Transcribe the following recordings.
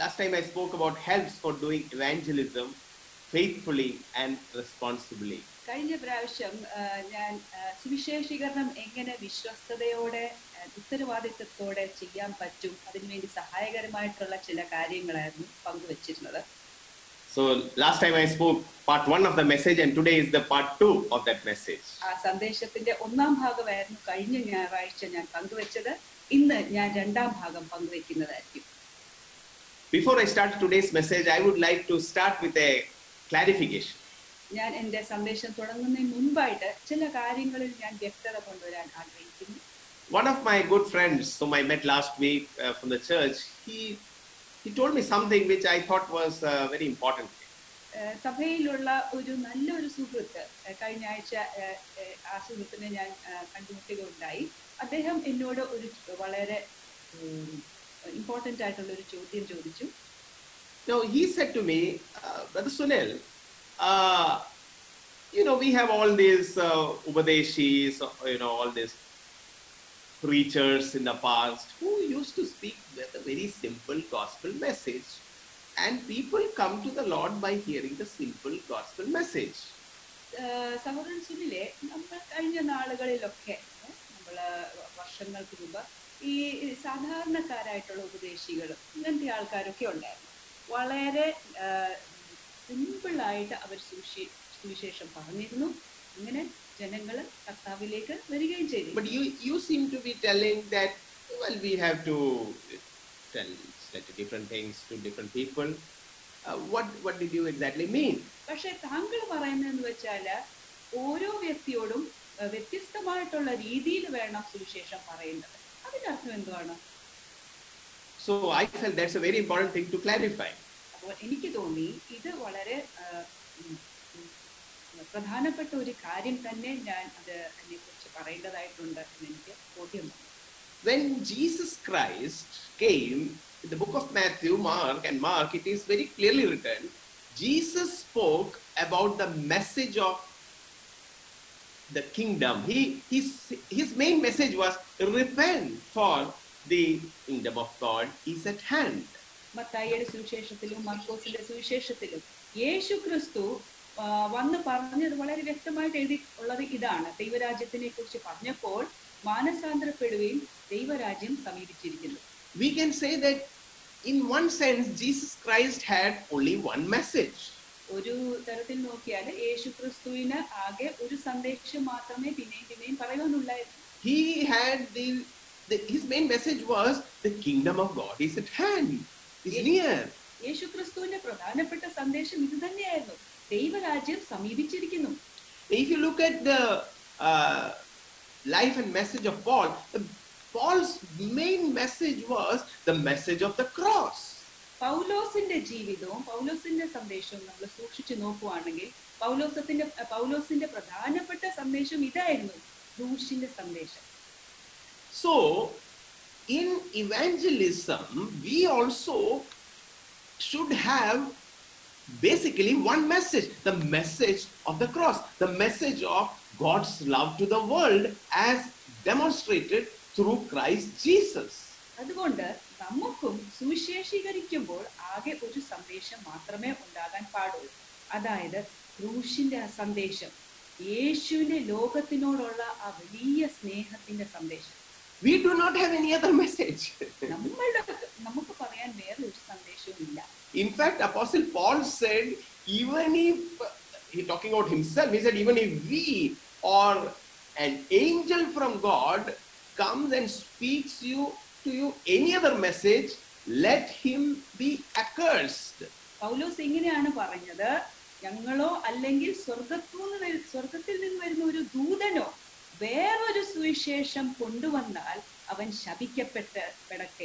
last time I spoke about helps for doing evangelism faithfully and responsibly. കഴിഞ്ഞ പ്രാവശ്യം ആ, ഞാൻ ആ, സുവിശേഷീകരണം എങ്ങനെ വിശ്വസ്തയോടെ ആ, ഉത്തരവാദിത്വത്തോടെ ചെയ്യാൻ പറ്റും അതിനുവേണ്ടി സഹായകരമായിട്ടുള്ള ചില കാര്യങ്ങളായിരുന്നു പങ്കുവച്ചിരുന്നത് So last time I spoke part one of the message, and today is the part two of that message. ആ സന്ദേശത്തിന്റെ ഒന്നാം ഭാഗമായിരുന്നു കഴിഞ്ഞ ഞായറാഴ്ച ഞാൻ പങ്കുവച്ചത് ഇന്ന് ഞാൻ രണ്ടാം ഭാഗം പങ്കുവെക്കുന്നതായിരിക്കും Before I start today's message, I would like to start with a clarification. ഞാൻ എന്റെ സന്ദേശം തുടങ്ങുന്നതിന് മുൻപായിട്ട് ചില കാര്യങ്ങളിൽ ഞാൻ വ്യക്തത കൊണ്ടുവരാൻ ആഗ്രഹിക്കുന്നു One of my good friends, whom I met last week uh, from the church, he he told me something which I thought was uh, very important. ഏഹ് സഭയിലുള്ള ഒരു നല്ലൊരു സുഹൃത്ത് ഏഹ് കഴിഞ്ഞ ആഴ്ച ഏഹ് ഏഹ് ആ സുഹൃത്തിനെ ഞാൻ ഏഹ് കണ്ടുമുട്ടുകയുണ്ടായി അദ്ദേഹം എന്നോട് ഒരു വളരെ ഇമ്പോർട്ടൻ്റ് ആയിട്ടുള്ള ഒരു ചോദ്യം ചോദിച്ചു Now he said to me, uh, Brother Sunil, uh, you know, we have all these uh, Ubadeshis, uh, you know, all these preachers in the past who used to speak with a very simple gospel message. And people come to the Lord by hearing the simple gospel message. ഏഹ് സഹോദരൻ സുനിലെ നമ്മൾ കഴിഞ്ഞ നാളുകളിലൊക്കെ നമ്മൾ വർഷങ്ങൾക്ക് മുമ്പ് ഈ സാധാരണക്കാരായിട്ടുള്ള ഉപദേശികൾ ഇങ്ങനത്തെ ആൾക്കാരൊക്കെ ഉണ്ടായിരുന്നു വളരെ സിമ്പിളായിട്ട് അവർ സുവിശേ സുവിശേഷം പറഞ്ഞിരുന്നു അങ്ങനെ ജനങ്ങൾ കർത്താവിലേക്ക് വരികയും ചെയ്തു But you, you seem to be telling that, well, we have to tell slightly different things to different people. Uh, what, what did you exactly mean? പക്ഷെ താങ്കൾ പറയുന്നതെന്ന് വെച്ചാൽ ഓരോ വ്യക്തിയോടും ഏഹ്, വ്യത്യസ്തമായിട്ടുള്ള രീതിയിൽ വേണം സുവിശേഷം പറയുന്നത് അതിന്റെ അർത്ഥം എന്തുവാണ് So I felt that's a very important thing to clarify. അപ്പോൾ എനിക്ക് തോന്നി ഇത് വളരെ ആ, ഉം, ഉം, പ്രധാനപ്പെട്ട ഒരു കാര്യം തന്നെ ഞാൻ അത് അതിനെക്കുറിച്ച് പറയേണ്ടതായിട്ടുണ്ട് എന്ന് എനിക്ക് ബോധ്യം വന്നു. When Jesus Christ came, in the book of Matthew, Mark, and Mark, it is very clearly written Jesus spoke about the message of the kingdom. He, his, his main message was repent, for the kingdom of God is at hand. മത്തായിയുടെ സുവിശേഷത്തിലും മർക്കോസിന്റെ സുവിശേഷത്തിലും യേശു ക്രിസ്തു ആ, വന്ന് പറഞ്ഞത് വളരെ വ്യക്തമായിട്ട് എഴുതി ഉള്ളത് ഇതാണ് ദൈവരാജ്യത്തിനെ കുറിച്ച് പറഞ്ഞപ്പോൾ മാനസാന്തരപ്പെടുകയും ദൈവരാജ്യം സമീപിച്ചിരിക്കുന്നു We can say that in one sense, Jesus Christ had only one message. ഒരു തരത്തിൽ നോക്കിയാൽ യേശു ക്രിസ്തുവിന് ആകെ ഒരു സന്ദേശം മാത്രമേ പിന്നെയും പിന്നെയും പറയുവാനുള്ളായിരുന്നു He had the, the his main message was the kingdom of God is at hand, is Yes. near. യേശു ക്രിസ്തുവിന്റെ പ്രധാനപ്പെട്ട സന്ദേശം ഇത് തന്നെയായിരുന്നു ദൈവരാജ്യം സമീപിച്ചിരിക്കുന്നു If you look at the uh, life and message of Paul, the, Paul's main message was the message of the cross. പൗലോസിന്റെ ജീവിതവും പൗലോസിന്റെ സന്ദേശവും നമ്മൾ സൂക്ഷിച്ചു നോക്കുവാണെങ്കിൽ പൗലോസത്തിന്റെ പൗലോസിന്റെ പ്രധാനപ്പെട്ട സന്ദേശം ഇതായിരുന്നു ക്രൂശിന്റെ സന്ദേശം So, in evangelism, we also should have basically one message the message of the cross, the message of God's love to the world as demonstrated through Christ Jesus. അതുകൊണ്ട് നമുക്കും സുവിശേഷീകരിക്കുമ്പോൾ ആകെ ഒരു സന്ദേശം മാത്രമേ ഉണ്ടാകാൻ പാടുള്ളൂ അതായത് ക്രൂശിന്റെ ആ സന്ദേശം യേശുവിന്റെ ലോകത്തിനോടുള്ള ആ വലിയ സ്നേഹത്തിന്റെ സന്ദേശം We do not have any other message. നമ്മളുടെ നമുക്ക് പറയാൻ വേറെ ഒരു സന്ദേശവും ഇല്ല In fact, Apostle Paul said, even if he talking about himself, he said, even if we or an angel from God comes and speaks you to you any other message, let him be accursed. പൗലോസ് ഇങ്ങനെയാണ് പറഞ്ഞത് ഞങ്ങളോ അല്ലെങ്കിൽ സ്വർഗത്തു നിന്ന് വരു- സ്വർഗത്തിൽ നിന്ന് വരുന്ന ഒരു ദൂതനോ വേറൊരു സുവിശേഷം കൊണ്ടുവന്നാൽ അവൻ ശപിക്കപ്പെട്ട് പെടട്ടെ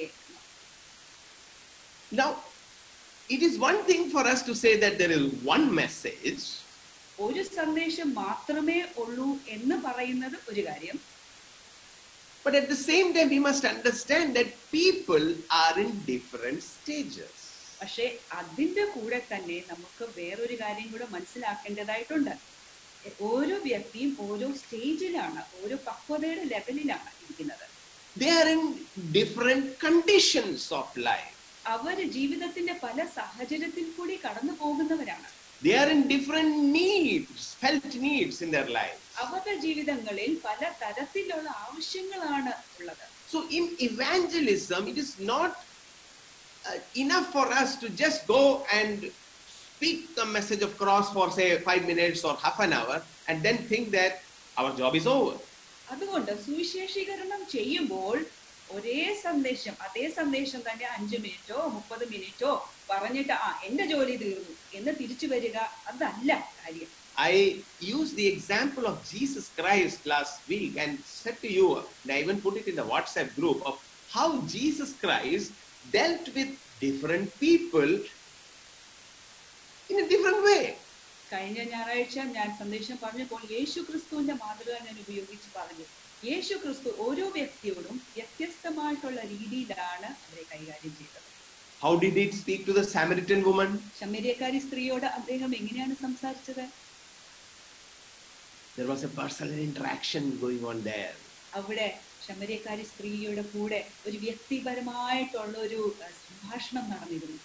Now, it is one thing for us to say that there is one message, ഒരു സന്ദേശം മാത്രമേ ഉള്ളൂ എന്ന് പറയുന്നത് ഒരു കാര്യം but at the same time, we must understand that people are in different stages. പക്ഷെ അതിന്റെ കൂടെ തന്നെ നമുക്ക് വേറൊരു കാര്യം കൂടെ മനസ്സിലാക്കേണ്ടതായിട്ടുണ്ട് ഓരോ വ്യക്തിയും ഓരോ സ്റ്റേജിലാണ് ഓരോ പക്വതയുടെ ലെവലിലാണ് ഇരിക്കുന്നത് They are in different conditions of life. അവര് ജീവിതത്തിന്റെ പല സാഹചര്യത്തിൽ കൂടി കടന്നു പോകുന്നവരാണ് They are in different needs, felt needs in their life. അവരുടെ ജീവിതങ്ങളിൽ പല തരത്തിലുള്ള ആവശ്യങ്ങളാണ് ഉള്ളത് So in evangelism, it is not uh, enough for us to just go and speak the message of cross for say five minutes or half an hour and then think that our job is over. അതുകൊണ്ട് സുവിശേഷീകരണം ചെയ്യുമ്പോൾ ഒരേ സന്ദേശം അതേ സന്ദേശം തന്നെ അഞ്ചു മിനിറ്റോ മുപ്പത് മിനിറ്റോ പറഞ്ഞിട്ട് ആ എന്റെ ജോലി തീർന്നു എന്ന് തിരിച്ചു വരിക അതല്ല കാര്യം I used the example of Jesus Christ last week and said to you, and I even put it in the WhatsApp group, of how Jesus Christ dealt with different people in a different way. കഴിഞ്ഞ ഞായറാഴ്ച ഞാൻ സന്ദേശം പറഞ്ഞപ്പോൾ യേശു ക്രിസ്തുവിന്റെ മാതൃക ഞാൻ ഉപയോഗിച്ച് പറഞ്ഞു യേശു ക്രിസ്തു ഓരോ വ്യക്തിയോടും വ്യത്യസ്തമായിട്ടുള്ള രീതിയിലാണ് അവരെ കൈകാര്യം ചെയ്തത് How did he speak to the Samaritan woman? ശമരിയക്കാരി സ്ത്രീയോട് അദ്ദേഹം എങ്ങനെയാണ് സംസാരിച്ചത് There was a personal interaction going on there. അവിടെ ശമരിയക്കാരി സ്ത്രീയുടെ കൂടെ ഒരു വ്യക്തിപരമായിട്ടുള്ള ഒരു അഹ്, സംഭാഷണം നടന്നിരുന്നു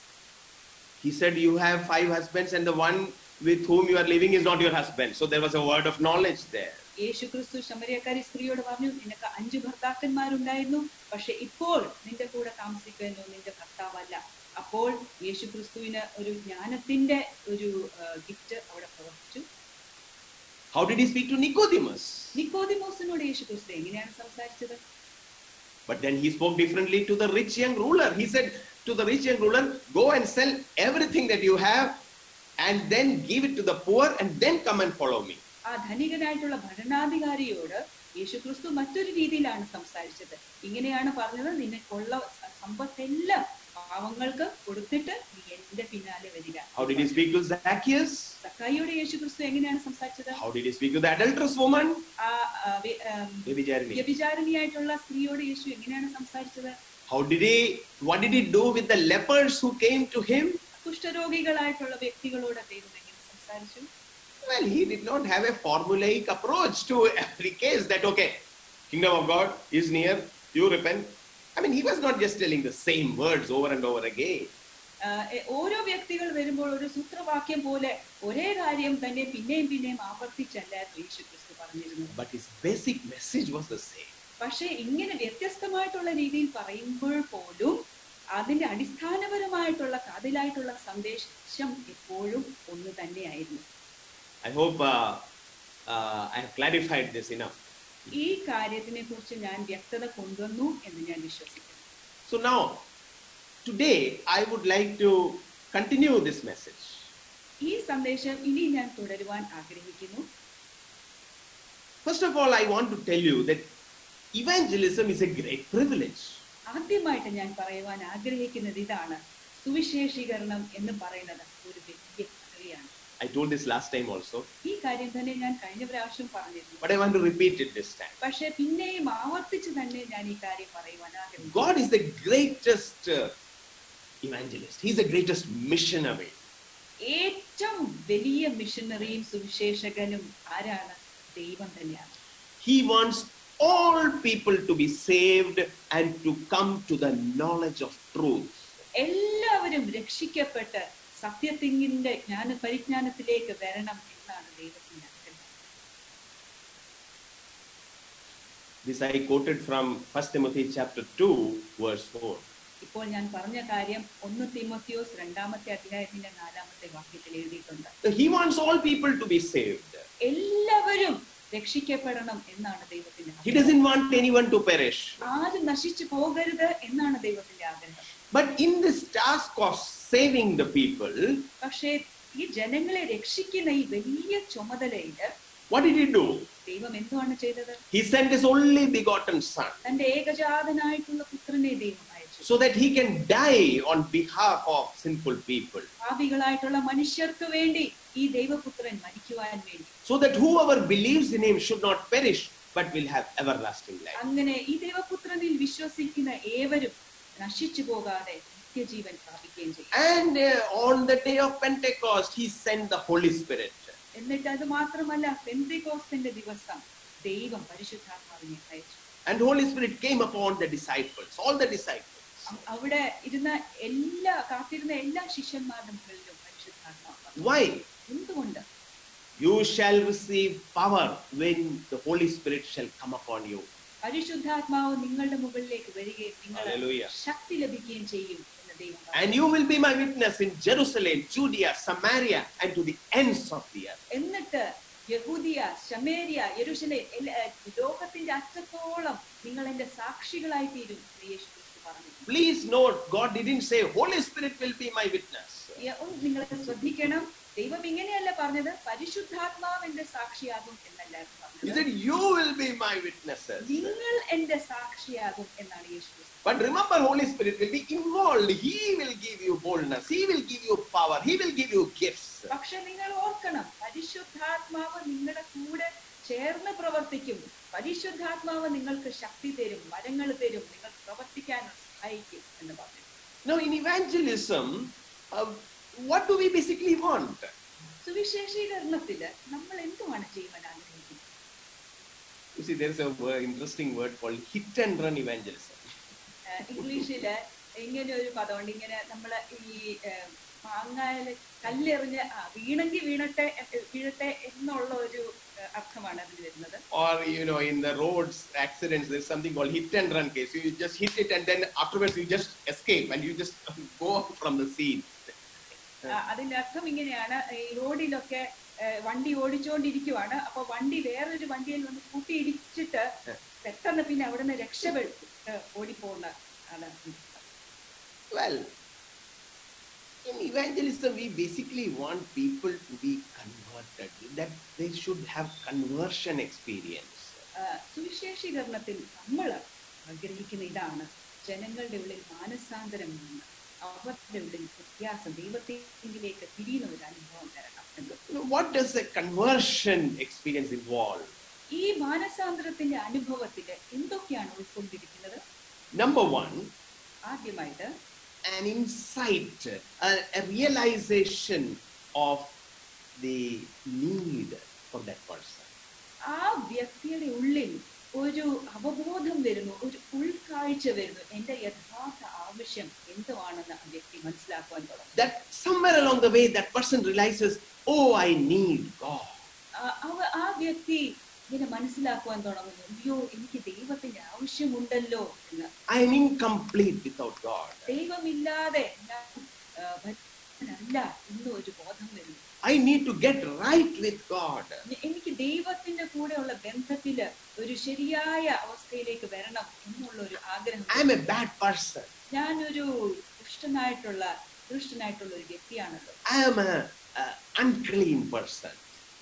He said, You have five husbands, and the one with whom you are living is not your husband. So there was a word of knowledge there. യേശു ക്രിസ്തു ശമരിയക്കാരി സ്ത്രീയോട് പറഞ്ഞു നിനക്ക് അഞ്ചു ഭർത്താക്കന്മാരുണ്ടായിരുന്നു പക്ഷെ ഇപ്പോൾ നിന്റെ കൂടെ താമസിക്കുന്നു നിന്റെ ഭർത്താവല്ല അപ്പോൾ യേശു ക്രിസ്തുവിന് ഒരു ജ്ഞാനത്തിന്റെ ഒരു ഗിഫ്റ്റ് അവിടെ പ്രവർത്തിച്ചു How did he speak to Nicodemus? നിക്കോദിമോസിനോട് യേശു ക്രിസ്തു എങ്ങനെയാണ് സംസാരിച്ചത് But then he spoke differently to the rich young ruler. He said to the rich young ruler, Go and sell everything that you have and then give it to the poor and then come and follow me. ആ ധനികനായിട്ടുള്ള ഭരണാധികാരിയോട് യേശു ക്രിസ്തു മറ്റൊരു രീതിയിലാണ് സംസാരിച്ചത് ഇങ്ങനെയാണ് പറഞ്ഞത് നിനക്കുള്ള സ- സമ്പത്തെല്ലാം പാവങ്ങൾക്ക് കൊടുത്തിട്ട് നീ എന്റെ പിന്നാലെ വരിക How did he speak to Zacchaeus? സക്കായിയോട് യേശു ക്രിസ്തു എങ്ങനെയാണ് സംസാരിച്ചത് How did he speak to the adulterous woman? ആ ആ, വി- ആം, Vibhijarini. വ്യഭിചാരിണിയായിട്ടുള്ള സ്ത്രീയോട് യേശു എങ്ങനെയാണ് സംസാരിച്ചത് How did he, what did he do with the lepers who came to him? കുഷ്ഠരോഗികളായിട്ടുള്ള വ്യക്തികളോട് ദൈവം എങ്ങനെ സംസാരിച്ചു Well, he did not have a formulaic approach to every case that, okay, kingdom of God is near, you repent. I mean, he was not just telling the same words over and over again. ആ, എ- ഓരോ വ്യക്തികൾ വരുമ്പോൾ ഒരു സൂത്രവാക്യം പോലെ ഒരേ കാര്യം തന്നെ പിന്നെയും പിന്നെയും ആവർത്തിച്ചല്ലായിരുന്നു യേശു ക്രിസ്തു പറഞ്ഞിരുന്നത് But his basic message was the same. പക്ഷെ ഇങ്ങനെ വ്യത്യസ്തമായിട്ടുള്ള രീതിയിൽ പറയുമ്പോൾ പോലും അതിന്റെ അടിസ്ഥാനപരമായിട്ടുള്ള കാതിലായിട്ടുള്ള സന്ദേശം എപ്പോഴും ഒന്ന് തന്നെയായിരുന്നു I hope uh, uh, I have clarified this enough. ഈ കാര്യത്തിനെ കുറിച്ച് ഞാൻ വ്യക്തത കൊണ്ടുവന്നു എന്ന് ഞാൻ വിശ്വസിക്കുന്നു So now, today, I would like to continue this message. ഈ സന്ദേശം ഇനി ഞാൻ തുടരുവാൻ ആഗ്രഹിക്കുന്നു First of all, I want to tell you that evangelism is a great privilege. ആദ്യമായിട്ട് ഞാൻ പറയുവാൻ ആഗ്രഹിക്കുന്നത് ഇതാണ് സുവിശേഷീകരണം എന്ന് പറയുന്നത് ഒരു വലിയ പദവിയാണ് I told this last time also, ഈ കാര്യം തന്നെ ഞാൻ കഴിഞ്ഞ പ്രാവശ്യം പറഞ്ഞിരുന്നു but I want to repeat it this time. പക്ഷെ പിന്നെയും ആവർത്തിച്ച് തന്നെ ഞാൻ ഈ കാര്യം പറയുവാൻ ആഗ്രഹിക്കുന്നു God is the greatest uh, evangelist. He's the greatest missionary. ഏറ്റവും വലിയ മിഷനറിയും സുവിശേഷകനും ആരാണ് ദൈവം തന്നെയാണ് He wants all people to be saved and to come to the knowledge of truth. എല്ലാവരും രക്ഷിക്കപ്പെട്ട് സത്യത്തിങ്ങിന്റെ ജ്ഞാന പരിജ്ഞാനത്തിലേക്ക് വരണം എന്നാണ് ദൈവത്തിന്റെ ആഗ്രഹം This I quoted from 1 Timothy chapter 2, verse 4. ഇപ്പോൾ ഞാൻ പറഞ്ഞ കാര്യം ഒന്ന് തിമോത്തിയോസ് രണ്ടാമത്തെ അധ്യായത്തിന്റെ നാലാമത്തെ വാക്യത്തിൽ എഴുതിയിട്ടുണ്ട് He wants all people to be saved. എല്ലാവരും രക്ഷിക്കപ്പെടണം എന്നാണ് ദൈവത്തിന്റെ He ആഗ്രഹം doesn't want anyone to perish. ആരും നശിച്ചു പോകരുത് എന്നാണ് ദൈവത്തിന്റെ ആഗ്രഹം But in this task of saving the people, പക്ഷേ ഈ ജനങ്ങളെ രക്ഷിക്കുന്ന ഈ വലിയ ചുമതലയില് what did he do? ദൈവം എന്തുവാണ് ചെയ്തത് He sent his only begotten son തന്റെ ഏകജാതനായിട്ടുള്ള പുത്രനെ ദൈവം അയച്ചു so that he can die on behalf of sinful people. പാപികളായിട്ടുള്ള മനുഷ്യർക്ക് വേണ്ടി ഈ ദൈവപുത്രൻ മരിക്കുവാൻ വേണ്ടി So that whoever believes in him should not perish but will have everlasting life. അങ്ങനെ ഈ ദൈവപുത്രനിൽ വിശ്വസിക്കുന്ന ഏവരും നശിച്ചു പോകാതെ നിത്യജീവൻ പ്രാപിക്കുകയും ചെയ്യും And uh, on the day of Pentecost, he sent the Holy Spirit. എന്നിട്ട് അത് മാത്രമല്ല പെന്തികോസ്തിന്റെ ദിവസം ദൈവം പരിശുദ്ധാത്മാവിനെ അയച്ചു And Holy Spirit came upon the disciples, all the disciples. അ- അവിടെ ഇരുന്ന എല്ലാ കാത്തിരുന്ന എല്ലാ ശിഷ്യന്മാരുടെ മുകളിലും പരിശുദ്ധാത്മാവ് വന്നു. Why? എന്തുകൊണ്ട് You shall receive power when the Holy Spirit shall come upon you. പരിശുദ്ധാത്മാവ് നിങ്ങളുടെ മുകളിലേക്ക് വരികയും നിങ്ങൾ Hallelujah. ശക്തി ലഭിക്കുകയും ചെയ്യും എന്ന് ദൈവം പറഞ്ഞു. And you will be my witness in Jerusalem, Judea, Samaria, and to the ends of the earth. എന്നിട്ട് യഹൂദിയ ശമേരിയ യെരുശലേം എല്ലാ- ഏർ ലോകത്തിന്റെ അറ്റത്തോളം നിങ്ങൾ എന്റെ സാക്ഷികളായി തീരും എന്ന് യേശു ക്രിസ്തു പറഞ്ഞു Please note, God didn't say, Holy Spirit will be my witness. യ- ഒന്ന് നിങ്ങൾ ശ്രദ്ധിക്കണം ദൈവം ഇങ്ങനെയല്ല പറഞ്ഞത് പരിശുദ്ധാത്മാവ് എന്റെ സാക്ഷിയാകും എന്നല്ല He പറഞ്ഞത് said, You will be my witnesses. നിങ്ങൾ എന്റെ സാക്ഷിയാകും എന്നാണ് യേശു ക്രിസ്തു But remember, Holy Spirit will be involved. He will give you boldness. He will give you power. He will give you gifts. പക്ഷെ നിങ്ങൾ ഓർക്കണം പരിശുദ്ധാത്മാവ് നിങ്ങളുടെ കൂടെ ചേർന്ന് പ്രവർത്തിക്കും പരിശുദ്ധാത്മാവ് നിങ്ങൾക്ക് ശക്തി തരും മരങ്ങൾ തരും നിങ്ങൾ പ്രവർത്തിക്കാൻ സഹായിക്കും എന്ന് പറഞ്ഞു Now, in evangelism, uh, what do we basically want? സുവിശേഷീകരണത്തില് നമ്മൾ എന്തുമാണ് ചെയ്യുവാൻ ആഗ്രഹിക്കുന്നത് You see, there is a word, interesting word called hit and run evangelism. ഏഹ് ഇംഗ്ലീഷില് ഇങ്ങനെ ഒരു പദമുണ്ട് ഇങ്ങനെ നമ്മള് ഈ ഏഹ് മാങ്ങായില് കല്ലെറിഞ്ഞ് ആ, വീണെങ്കി വീണട്ടെ എ- വീഴട്ടെ എന്നുള്ള ഒരു ഏഹ് അർത്ഥമാണ് അതിന് വരുന്നത് Or, you know, in the roads accidents, there's something called hit and run case. You just hit it and then afterwards you just escape and you just go from the scene. ആ, അതിന്റെ അർത്ഥം ഇങ്ങനെയാണ് ഈ റോഡിലൊക്കെ ഏഹ് വണ്ടി ഓടിച്ചുകൊണ്ടിരിക്കുവാണ് അപ്പൊ വണ്ടി വേറൊരു വണ്ടിയിൽ വന്ന് കൂട്ടിയിടിച്ചിട്ട് പെട്ടെന്ന് പിന്നെ അവിടുന്ന് രക്ഷപ്പെട്ട് ഓടിപ്പോകുന്ന ആണ് Well, in evangelism, we basically want people to be converted, that they should have conversion experience. ആ, സുവിശേഷീകരണത്തിൽ നമ്മൾ ആഗ്രഹിക്കുന്ന ഇതാണ് ജനങ്ങളുടെ ഉള്ളിൽ മാനസാന്തരം നിന്ന് അവരുടെ ഉള്ളിൽ വ്യത്യാസം ദൈവത്തിലേക്ക് തിരിയുന്ന ഒരു അനുഭവം തരണം എന്ന് You know, what does a conversion experience involve? ഈ മാനസാന്തരത്തിന്റെ അനുഭവത്തിൽ എന്തൊക്കെയാണ് ഉൾക്കൊണ്ടിരിക്കുന്നത് Number one, ആദ്യമായിട്ട് an insight, a, a realization of the need for that person. ആ വ്യക്തിയുടെ ഉള്ളിൽ ഒരു അവബോധം വരുന്നു ഒരു ഉൾക്കാഴ്ച വരുന്നു എന്റെ യഥാർത്ഥ ആവശ്യം എന്തുവാണെന്ന് ആ വ്യക്തി മനസ്സിലാക്കുവാൻ തുടങ്ങും That somewhere along the way, that person realizes, oh, I need God. ആ- അവ- ആ വ്യക്തി ഇങ്ങനെ മനസ്സിലാക്കുവാൻ തുടങ്ങുന്നു അയ്യോ എനിക്ക് ദൈവത്തിന്റെ ആവശ്യമുണ്ടല്ലോ എന്ന് I am incomplete without God. ദൈവമില്ലാതെ ഞാൻ ആ, ഭക്തനല്ല എന്ന ഒരു ബോധം വരുന്നു I need to get right with God. എ- എനിക്ക് ദൈവത്തിന്റെ കൂടെയുള്ള ബന്ധത്തില് ഒരു ശരിയായ അവസ്ഥയിലേക്ക് വരണം എന്നുള്ള ഒരു ആഗ്രഹം I am a bad person. ഞാനൊരു ദുഷ്ടനായിട്ടുള്ള ദുഷ്ടനായിട്ടുള്ള ഒരു വ്യക്തിയാണല്ലോ I am a, a unclean person.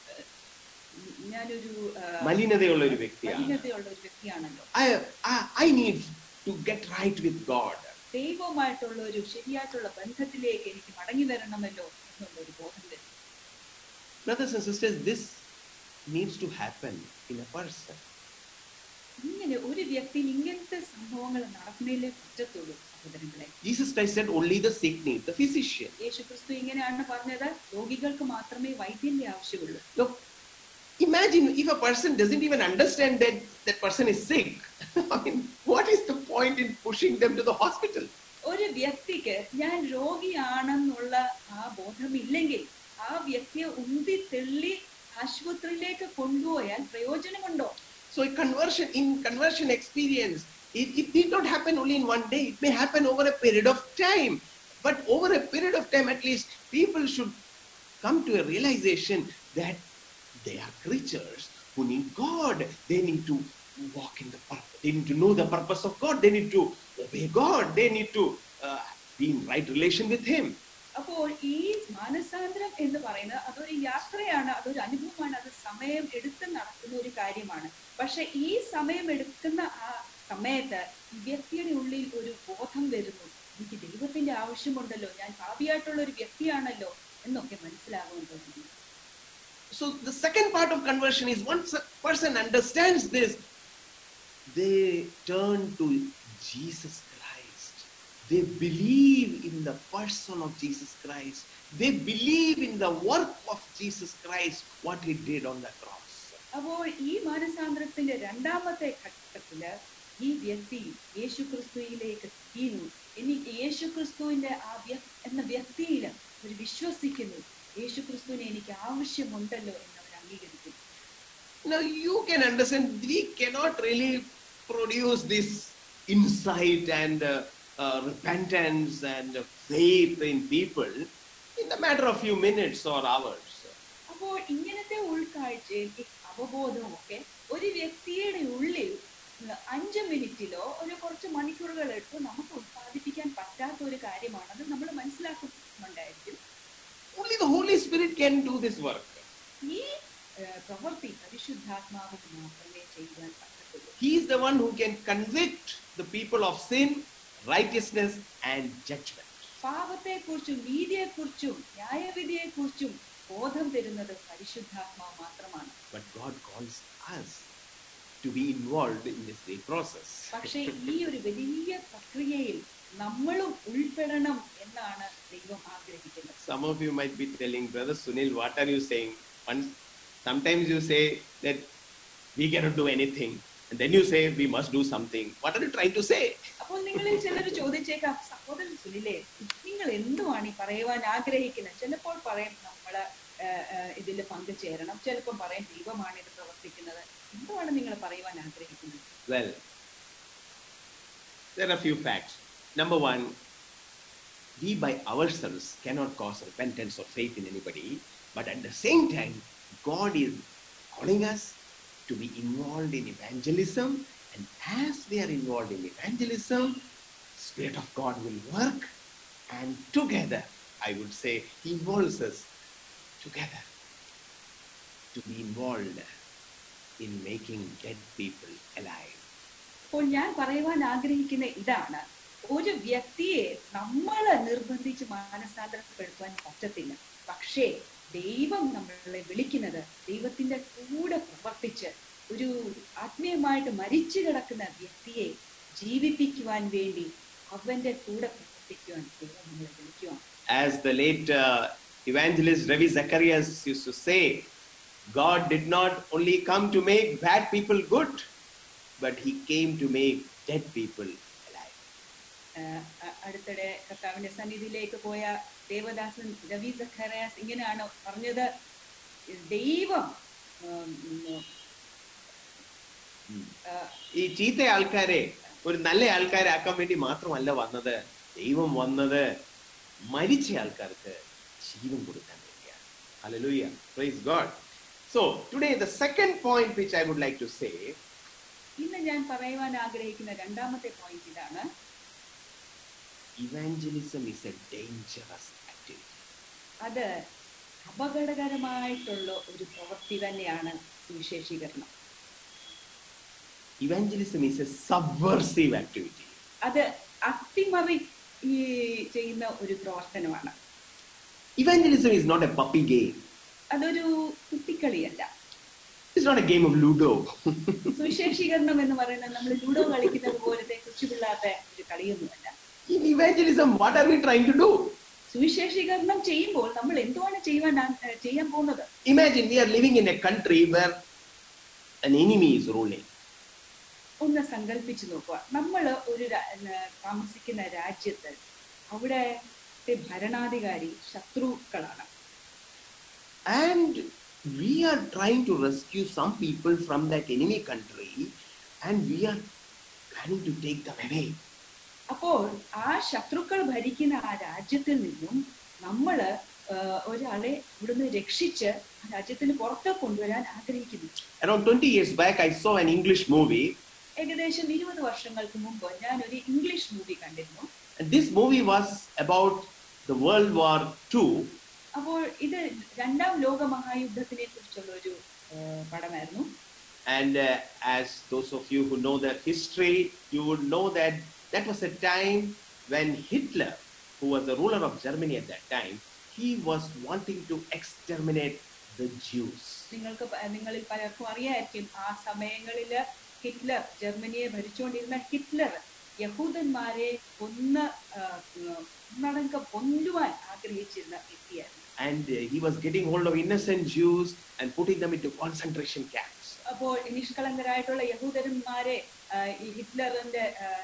ഞാനൊരു ആ, മലിനതയുള്ള ഒരു വ്യക്തിയാണ് മലിനതയുള്ള ഒരു വ്യക്തിയാണല്ലോ I, I, I need to get right with God. ദൈവവുമായിട്ടുള്ള ഒരു ശരിയായിട്ടുള്ള ബന്ധത്തിലേക്ക് എനിക്ക് മടങ്ങി വരണമല്ലോ എന്നുള്ള ഒരു ബോധം വരും Brothers and sisters, this needs to happen in a person. ഇങ്ങനെ ഒരു വ്യക്തിയിൽ ഇങ്ങനത്തെ സംഭവങ്ങൾ നടക്കുന്നതിലേ പറ്റത്തുള്ളൂ സഹോദരങ്ങളെ Jesus Christ said only the sick need the physician. യേശു ക്രിസ്തു ഇങ്ങനെയാണ് പറഞ്ഞത് രോഗികൾക്ക് മാത്രമേ വൈദ്യന്റെ ആവശ്യമുള്ളൂ Look, imagine if a person doesn't even understand that that person is sick. I mean, what is the point in pushing them to the hospital? ഒരു വ്യക്തിക്ക് ഞാൻ രോഗിയാണെന്നുള്ള ആ ബോധമില്ലെങ്കിൽ ആ വ്യക്തിയെ ഉന്തി തെള്ളി ആശുപത്രിയിലേക്ക് കൊണ്ടുപോയാൽ പ്രയോജനമുണ്ടോ So a conversion in conversion experience, it, it did not happen only in one day. It may happen over a period of time. But over a period of time, at least, people should come to a realization that they are creatures who need God. They need to walk in the purpose. They need to know the purpose of God. They need to obey God. They need to uh, be in right relation with Him. അപ്പോൾ ഈ മാനസാന്തരം എന്ന് പറയുന്നത് അതൊരു യാത്രയാണ് അതൊരു അനുഭവമാണ് അത് സമയം എടുത്ത് നടക്കുന്ന ഒരു കാര്യമാണ് പക്ഷെ ഈ സമയം എടുക്കുന്ന ആ സമയത്ത് ഈ വ്യക്തിയുടെ ഉള്ളിൽ ഒരു ബോധം വരുന്നു എനിക്ക് ദൈവത്തിന്റെ ആവശ്യമുണ്ടല്ലോ ഞാൻ ഭാവിയായിട്ടുള്ള ഒരു വ്യക്തിയാണല്ലോ എന്നൊക്കെ മനസ്സിലാകുവാൻ തോന്നുന്നു So the second part of conversion is once a person understands this, they turn to Jesus Christ. They believe in the person of Jesus Christ. They believe in the work of Jesus Christ, what he did on the cross. അപ്പോൾ ഈ മാനസാന്തരത്തിന്റെ രണ്ടാമത്തെ ഘട്ടത്തില് ഈ വ്യക്തി യേശു ക്രിസ്തുയിലേക്ക് തിരിയുന്നു എനിക്ക് യേശു ക്രിസ്തുവിന്റെ ആ വ്യ- എന്ന വ്യക്തിയിൽ അവർ വിശ്വസിക്കുന്നു യേശു ക്രിസ്തുവിനെ എനിക്ക് ആവശ്യമുണ്ടല്ലോ എന്ന് അവർ അംഗീകരിക്കുന്നു Now you can understand we cannot really produce this insight and uh, uh, repentance and uh, faith in people in the matter of few minutes or hours. അപ്പോൾ ഇങ്ങനത്തെ ഉൾക്കാഴ്ചയും ഈ അവബോധവും ഒക്കെ ഒരു വ്യക്തിയുടെ ഉള്ളിൽ ഉം, അഞ്ച് മിനിറ്റിലോ ഒരു കുറച്ച് മണിക്കൂറുകൾ എടുത്ത് നമുക്ക് ഉത്പാദിപ്പിക്കാൻ പറ്റാത്ത ഒരു കാര്യമാണ് അത് നമ്മൾ മനസ്സിലാക്കുന്നുണ്ടായിരിക്കും Only the Holy Spirit can do this work. ഈ ഏഹ്, പ്രവൃത്തി പരിശുദ്ധാത്മാവിന് മാത്രമേ ചെയ്യുവാൻ പറ്റത്തുള്ളൂ He is the one who can convict the people of sin, righteousness, and judgment. പാപത്തെക്കുറിച്ചും നീതിയെക്കുറിച്ചും ന്യായവിധിയെക്കുറിച്ചും ബോധം തരുന്നത് പരിശുദ്ധാത്മാവ് മാത്രമാണ് But God calls us to be involved in this great process. പക്ഷേ ഈ ഒരു വലിയ പ്രക്രിയയിൽ നമ്മളും ഉൾപ്പെടണം എന്നാണ് ദൈവം ആഗ്രഹിക്കുന്നത് Some of you might be telling, Brother Sunil, what are you saying? One, sometimes you say that we cannot do anything, and then you say we must do something. What are you trying to say? അപ്പോൾ നിങ്ങളിൽ ചിലർ ചോദിച്ചേക്കാം സഹോദരൻ സുനിലേ നിങ്ങൾ എന്തുവാണ് ഈ പറയുവാൻ ആഗ്രഹിക്കുന്നത് ചിലപ്പോൾ പറയും നമ്മള് ഇതിൽ പങ്കുചേരണം ചിലപ്പോൾ പറയും ദൈവമാണ് ഇത് പ്രവർത്തിക്കുന്നത് എന്തുവാണ് നിങ്ങൾ പറയുവാൻ ആഗ്രഹിക്കുന്നത് Well, there are a few facts. Number one, we by ourselves cannot cause repentance or faith in anybody, but at the same time, God is calling us to be involved in evangelism, and as we are involved in evangelism, Spirit of God will work, and together, I would say, He involves us together to be involved in making dead people alive. അപ്പോൾ ഞാൻ പറയുവാൻ ആഗ്രഹിക്കുന്ന ഇതാണ് ഒരു വ്യക്തിയെ നമ്മൾ നിർബന്ധിച്ച് മാനസാന്തരപ്പെടുത്തുവാൻ പറ്റത്തില്ല പക്ഷേ ദൈവം നമ്മളെ വിളിക്കുന്നത് ദൈവത്തിന്റെ കൂടെ പ്രവർത്തിച്ച് ഒരു ആത്മീയമായിട്ട് മരിച്ചു കിടക്കുന്ന വ്യക്തിയെ ജീവിപ്പിക്കുവാൻ വേണ്ടി അവന്റെ കൂടെ പ്രവർത്തിക്കുവാൻ ദൈവം നമ്മളെ വിളിക്കുവാണ് As the late uh, evangelist Ravi Zacharias used to say, God did not only come to make bad people good, but He came to make dead people alive. ആഹ് അ- അടുത്തിടെ കർത്താവിന്റെ സന്നിധിയിലേക്ക് പോയ ദേവദാസൻ രവി സഖറിയാസ് ഇങ്ങനെയാണ് പറഞ്ഞത് ദൈവം ഉം, ഉം, ആഹ് ഈ ചീത്ത ആൾക്കാരെ ഒരു നല്ല ആൾക്കാരെ ആക്കാൻ വേണ്ടി മാത്രമല്ല വന്നത് ദൈവം വന്നത് മരിച്ച ആൾക്കാർക്ക് ജീവൻ കൊടുക്കാൻ വേണ്ടിയാണ് hallelujah praise God so today the second point which I would like to say ഇന്ന് ഞാൻ പറയുവാൻ ആഗ്രഹിക്കുന്ന രണ്ടാമത്തെ പോയിന്റ് ഇതാണ് evangelism is a dangerous activity. അത് അപകടകരമായിട്ടുള്ള ഒരു പ്രവൃത്തി തന്നെയാണ് സുവിശേഷീകരണം Evangelism is a subversive activity. അത് അട്ടിമറി ഈ ചെയ്യുന്ന ഒരു പ്രവർത്തനമാണ് Evangelism is not a puppy game. അതൊരു കുട്ടിക്കളിയല്ല It's not a game of Ludo. സുവിശേഷീകരണം എന്ന് പറയുന്നത് നമ്മൾ ലൂഡോ കളിക്കുന്നത് പോലത്തെ കൊച്ചുപിള്ളാത്ത ഒരു കളിയൊന്നുമല്ല In evangelism, what are we trying to do? സുവിശേഷീകരണം ചെയ്യുമ്പോൾ നമ്മൾ എന്തുവാണ് ചെയ്യുവാൻ ആ- ഏഹ് ചെയ്യാൻ പോകുന്നത് Imagine we are living in a country where an enemy is ruling. ഒന്ന് സങ്കല്പിച്ചു നോക്കുക നമ്മൾ ഒരു രാ- ഏഹ് താമസിക്കുന്ന രാജ്യത്ത് അവിടെ ഭരണാധികാരി ശത്രുക്കളാണ് And we are trying to rescue some people from that enemy country and we are planning to take them away. അപ്പോൾ ആ ശത്രുക്കൾ ഭരിക്കുന്ന ആ രാജ്യത്തിൽ നിന്നും നമ്മൾ ഒരാളെ ഇവിടുന്ന് രക്ഷിച്ച് ആ രാജ്യത്തിന് പുറത്ത് കൊണ്ടുവരാൻ ആഗ്രഹിക്കുന്നു Around 20 years back, I saw an English movie, ഏകദേശം ഇരുപത് വർഷങ്ങൾക്ക് മുമ്പ് ഞാൻ ഒരു ഇംഗ്ലീഷ് മൂവി കണ്ടിരുന്നു and this movie was about the World War II അപ്പോൾ ഇത് രണ്ടാം ലോക മഹായുദ്ധത്തിനെ കുറിച്ചുള്ള ഒരു ഏഹ്, പടമായിരുന്നു And uh, as those of you who know the history, you would know that that was a time when Hitler, who was the ruler of Germany at that time, he was wanting to exterminate the Jews. നിങ്ങൾക്ക് പ- നിങ്ങളിൽ പലർക്കും അറിയായിരിക്കും ആ സമയങ്ങളിൽ Hitler ജർമ്മനിയെ ഭരിച്ചുകൊണ്ടിരുന്ന Hitler യഹൂദന്മാരെ കൊന്ന് ഒന്നടങ്ക കൊല്ലുവാൻ ആഗ്രഹിച്ചിരുന്ന വ്യക്തിയായിരുന്നു And uh, he was getting hold of innocent Jews and putting them into concentration camps. അപ്പോൾ നിഷ്കളങ്കരായിട്ടുള്ള യഹൂദന്മാരെ ആ, ഈ ഹിറ്റ്ലറിന്റെ ആ,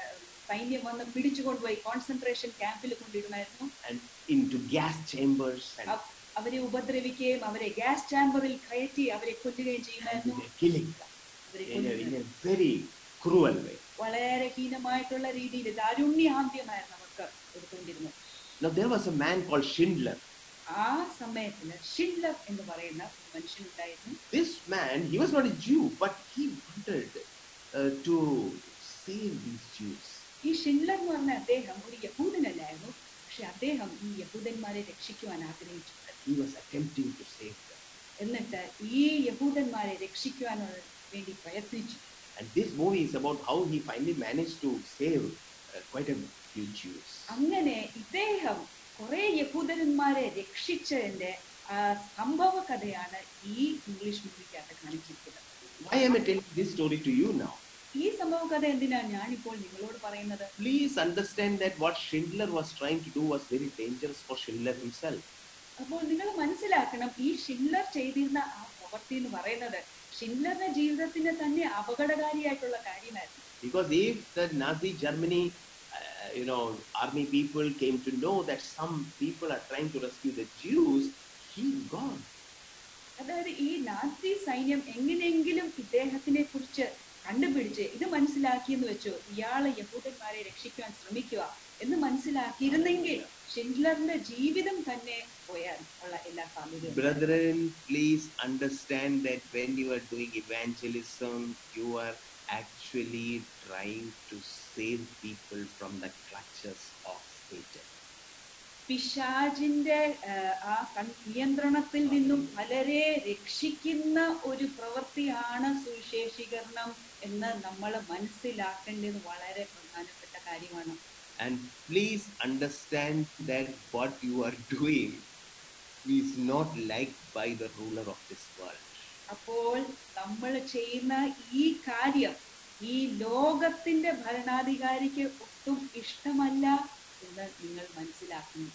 സൈന്യം വന്ന് പിടിച്ചു കൊണ്ടുപോയി കോൺസെൻട്രേഷൻ ക്യാമ്പിൽ കൊണ്ടിടുമായിരുന്നു and into gas chambers and, അവ- അവരെ ഉപദ്രവിക്കുകയും അവരെ ഗ്യാസ് ചാമ്പറിൽ കയറ്റി അവരെ കൊല്ലുകയും and ചെയ്യുമായിരുന്നു they're killing them അവരെ in a, in കൊല്ലുന്നത് a very cruel way. വളരെ ഹീനമായിട്ടുള്ള രീതിയിൽ ദാരുണ്യാന്ത്യമായിരുന്നു അവർക്ക് കൊടുത്തുകൊണ്ടിരുന്നത് Now there was a man called Schindler. ആ സമയത്തിന് ഷിൻലർ എന്ന് പറയുന്ന ഒരു മനുഷ്യനുണ്ടായിരുന്നു This man, he was not a Jew, but he wanted uh, to save these Jews. ഈ ഷിൻലർ എന്ന് പറഞ്ഞ അദ്ദേഹം ഒരു യഹൂദനല്ലായിരുന്നു പക്ഷെ അദ്ദേഹം ഈ യഹൂദന്മാരെ രക്ഷിക്കുവാൻ ആഗ്രഹിച്ചിട്ടുണ്ട് He was attempting to save them. എന്നിട്ട് ഈ യഹൂദന്മാരെ രക്ഷിക്കുവാൻ വേണ്ടി പ്രയത്നിച്ചു And this movie is about how he finally managed to save uh, quite a few Jews. അങ്ങനെ ഇദ്ദേഹം കുറെ യഹൂദന്മാരെ രക്ഷിച്ചതിന്റെ ആ, സംഭവ കഥയാണ് ഈ ഇംഗ്ലീഷ് മൂവിക്കകത്ത് കാണിച്ചിരിക്കുന്നത് Why am I telling this story to you now? ഈ സംഭവ കഥ എന്തിനാണ് ഞാനിപ്പോൾ നിങ്ങളോട് പറയുന്നത് Please understand that what Schindler was trying to do was very dangerous for Schindler himself. അപ്പോൾ നിങ്ങൾ മനസ്സിലാക്കണം ഈ ഷിൻലർ ചെയ്തിരുന്ന ആ പ്രവൃത്തി എന്ന് പറയുന്നത് ഷിൻലറിന്റെ ജീവിതത്തിന് തന്നെ അപകടകാരിയായിട്ടുള്ള കാര്യമായിരുന്നു Because if the Nazi Germany, uh, you know, army people came to know that some people are trying to rescue the Jews, he's gone. അതായത് ഈ നാസി സൈന്യം എങ്ങനെയെങ്കിലും ഇദ്ദേഹത്തിനെ കുറിച്ച് കണ്ടുപിടിച്ച് ഇത് മനസ്സിലാക്കിയെന്ന് വെച്ചോ ഇയാളെ യഹൂദന്മാരെ രക്ഷിക്കുവാൻ ശ്രമിക്കുക എന്ന് മനസ്സിലാക്കിയിരുന്നെങ്കിൽ ഷിൻലറിന്റെ ജീവിതം തന്നെ പോയാൽ ഉള്ള എല്ലാ സാധ്യതയും Brethren, please understand that when you are doing evangelism, you are actually trying to save people from the clutches of Satan. പിശാചിന്റെ ആ, ആ കൺ- നിയന്ത്രണത്തിൽ നിന്നും പലരെ രക്ഷിക്കുന്ന ഒരു പ്രവൃത്തിയാണ് സുവിശേഷീകരണം എന്ന് നമ്മൾ മനസ്സിലാക്കേണ്ടത് വളരെ പ്രധാനപ്പെട്ട കാര്യമാണ് And please understand that what you are doing is not liked by the ruler of this world. അപ്പോൾ നമ്മൾ ചെയ്യുന്ന ഈ കാര്യം ഈ ലോകത്തിന്റെ ഭരണാധികാരിക്ക് ഒട്ടും ഇഷ്ടമല്ല എന്ന് നിങ്ങൾ മനസ്സിലാക്കണം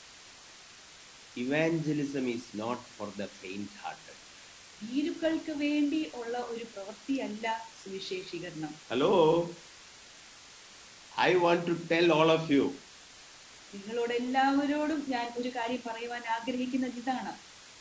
Evangelism is not for the faint-hearted. ഭീരുക്കൾക്ക് വേണ്ടി ഉള്ള ഒരു പ്രവൃത്തിയല്ല സുവിശേഷീകരണം Hello? I want to tell all of you നിങ്ങളോട് എല്ലാവരോടും ഞാൻ ഒരു കാര്യം പറയുവാൻ ആഗ്രഹിക്കുന്നത് ഇതാണ്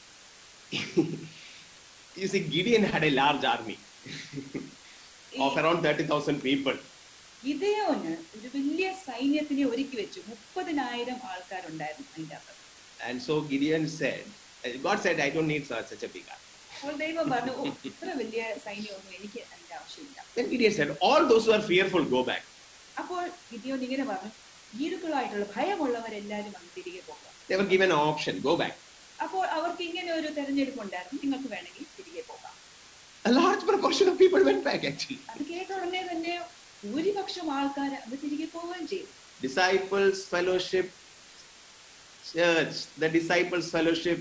you see, Gideon had a large army of around 30,000 people. ഗിദയോന് ഒരു വലിയ സൈന്യത്തിനെ ഒരുക്കി വെച്ചു മുപ്പതിനായിരം ആൾക്കാരുണ്ടായിരുന്നു അതിൻ്റെ അകത്ത് And so Gideon said, uh, God said, I don't need such such a big army. അപ്പോൾ ദൈവം പറഞ്ഞു "ഓ, ഇത്ര വലിയ സൈന്യമൊന്നും എനിക്ക് അതിന്റെ ആവശ്യമില്ല Then Gideon said, All those who are fearful, go back. അപ്പോൾ ഗിദിയോൻ ഇങ്ങനെ പറഞ്ഞു ഭീരുക്കളായിട്ടുള്ള ഭയമുള്ളവരെല്ലാരും അങ്ങ് തിരികെ പോകുക They were given an option, go back. അപ്പോൾ അവർക്ക് ഇങ്ങനെ ഒരു തെരഞ്ഞെടുപ്പ് ഉണ്ടായിരുന്നു നിങ്ങൾക്ക് വേണമെങ്കിൽ തിരികെ പോകാം A large proportion of people went back actually. അത് കേട്ട ഉടനെ തന്നെ ഭൂരിപക്ഷം ആൾക്കാർ അത് തിരികെ പോവുകയും ചെയ്തു Disciples Fellowship Church, the Disciples Fellowship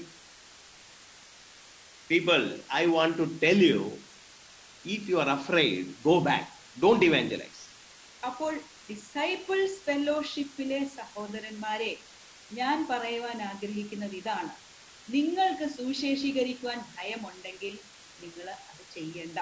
people, I want to tell you, if you are afraid, go back. Don't evangelize. അപ്പോൾ ഡിസൈപ്പിൾസ് ഫെലോഷിപ്പിലെ സഹോദരന്മാരെ ഞാൻ പറയുവാൻ ആഗ്രഹിക്കുന്നത് ഇതാണ് നിങ്ങൾക്ക് സുവിശേഷീകരിക്കുവാൻ ഭയമുണ്ടെങ്കിൽ നിങ്ങൾ അത് ചെയ്യേണ്ട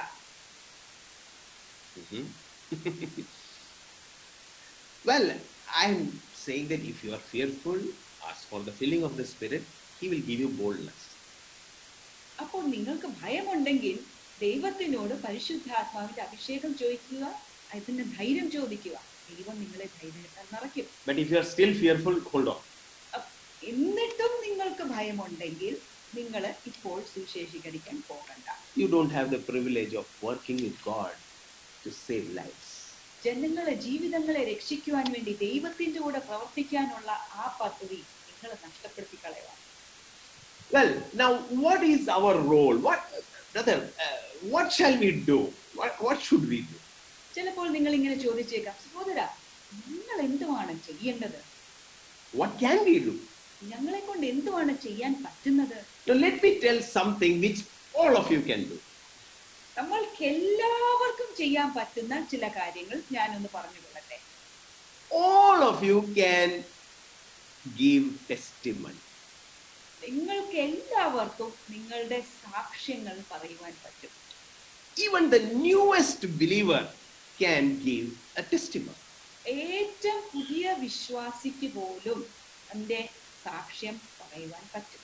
well, I'm saying that if you are fearful, ask for the filling of the Spirit, He will give you boldness. അപ്പോൾ നിങ്ങൾക്ക് ഭയമുണ്ടെങ്കിൽ ദൈവത്തിനോട് പരിശുദ്ധാത്മാവിന്റെ അഭിഷേകം ചോദിക്കുക അതിന്റെ ധൈര്യം ചോദിക്കുക ദൈവം നിങ്ങളെ ധൈര്യത്താൽ നിറയ്ക്കും But if you are still fearful, hold on. അപ്പ് എന്നിട്ടും നിങ്ങൾക്ക് ഭയമുണ്ടെങ്കിൽ നിങ്ങൾ ഇപ്പോൾ സുവിശേഷീകരിക്കാൻ പോകണ്ട You don't have the privilege of working with God to save lives. ജനങ്ങളെ ജീവിതങ്ങളെ രക്ഷിക്കുവാൻ വേണ്ടി ദൈവത്തിന്റെ കൂടെ പ്രവർത്തിക്കാനുള്ള ആ പദ്ധതി നിങ്ങൾ നഷ്ടപ്പെടുത്തി കളയുക Well, now what is our role? What, brother, uh, what shall we do? What, what should we do? ചിലപ്പോൾ നിങ്ങൾ ഇങ്ങനെ ചോദിച്ചേക്കാം സഹോദര നിങ്ങൾ എന്തുവാണ് ചെയ്യേണ്ടത് What can we do? ഞങ്ങളെ കൊണ്ട് എന്തുവാണ് ചെയ്യാൻ പറ്റുന്നത് Now, let me tell something which all of you can do. നമ്മൾക്ക് എല്ലാവർക്കും ചെയ്യാൻ പറ്റുന്ന ചില കാര്യങ്ങൾ ഞാനൊന്ന് പറഞ്ഞു കൊള്ളട്ടെ All of you can give testimony. നിങ്ങൾക്ക് എല്ലാവർക്കും നിങ്ങളുടെ സാക്ഷ്യങ്ങൾ പറയുവാൻ പറ്റും Even the newest believer can give a testimony. ഏറ്റവും പുതിയ വിശ്വാസിക്ക് പോലും തന്റെ സാക്ഷ്യം പറയുവാൻ പറ്റും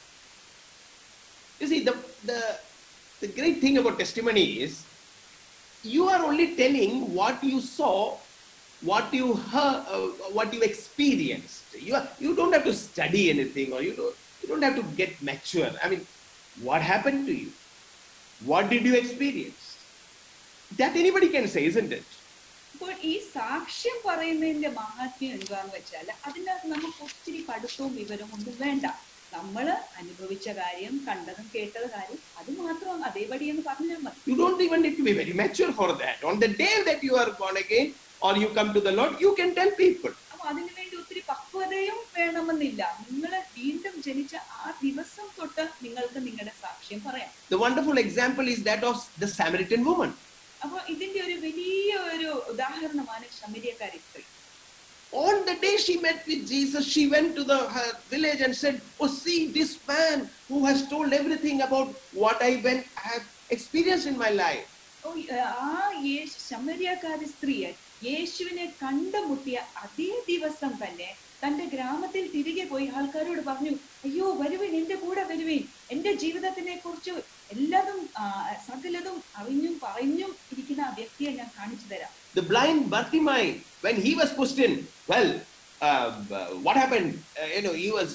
You see, the, the, the great thing about testimony is you are only telling what you saw, what you heard, uh, what you experienced. You, are, you don't have to study anything or you don't, you don't have to get mature. I mean, what happened to you? What did you experience? That anybody can say, isn't it? അപ്പോൾ ഈ സാക്ഷ്യം പറയുന്നതിന്റെ മഹാത്മ്യം എന്താന്ന് വെച്ചാൽ അതിനകത്ത് നമുക്ക് ഒത്തിരി പഠിത്തവും വിവരവും ഒന്നും വേണ്ട നമ്മൾ അനുഭവിച്ച കാര്യം കണ്ടതും കേട്ടത് കാര്യം അത് മാത്രം അതേപടി എന്ന് പറഞ്ഞാൽ മതി You don't even need to be very mature for that. On the day that you are born again or you come to the Lord, you can tell people. അപ്പൊ അതിനുവേണ്ടി ഒത്തിരി പക്വതയും വേണമെന്നില്ല നിങ്ങൾ വീണ്ടും ജനിച്ച ആ ദിവസം തൊട്ട് നിങ്ങൾക്ക് നിങ്ങളുടെ സാക്ഷ്യം പറയാം The wonderful example is that of the Samaritan woman. അപ്പൊ ഇതിന്റെ ഒരു വലിയ ഒരു ഉദാഹരണമാണ് ശമരിയക്കാരി സ്ത്രീ On the day she met with Jesus, she went to the her village and said, Oh, see this man who has told everything about what I went, I have experienced in my life. ഓ, ആ യേശു ശമരിയക്കാരി സ്ത്രീയെ യേശുവിനെ കണ്ടുമുട്ടിയ അതേ ദിവസം തന്നെ തന്റെ ഗ്രാമത്തിൽ തിരികെ പോയി ആൾക്കാരോട് പറഞ്ഞു അയ്യോ വരുവിൻ എന്റെ കൂടെ വരുവിൻ എന്റെ ജീവിതത്തിനെ കുറിച്ച് എല്ലാതും ആ, സകലതും അറിഞ്ഞും പറഞ്ഞും ഇരിക്കുന്ന ആ വ്യക്തിയെ ഞാൻ കാണിച്ചു തരാം The blind Bartimaeus, when he was questioned, well, uh, what happened? Uh, you know, he was,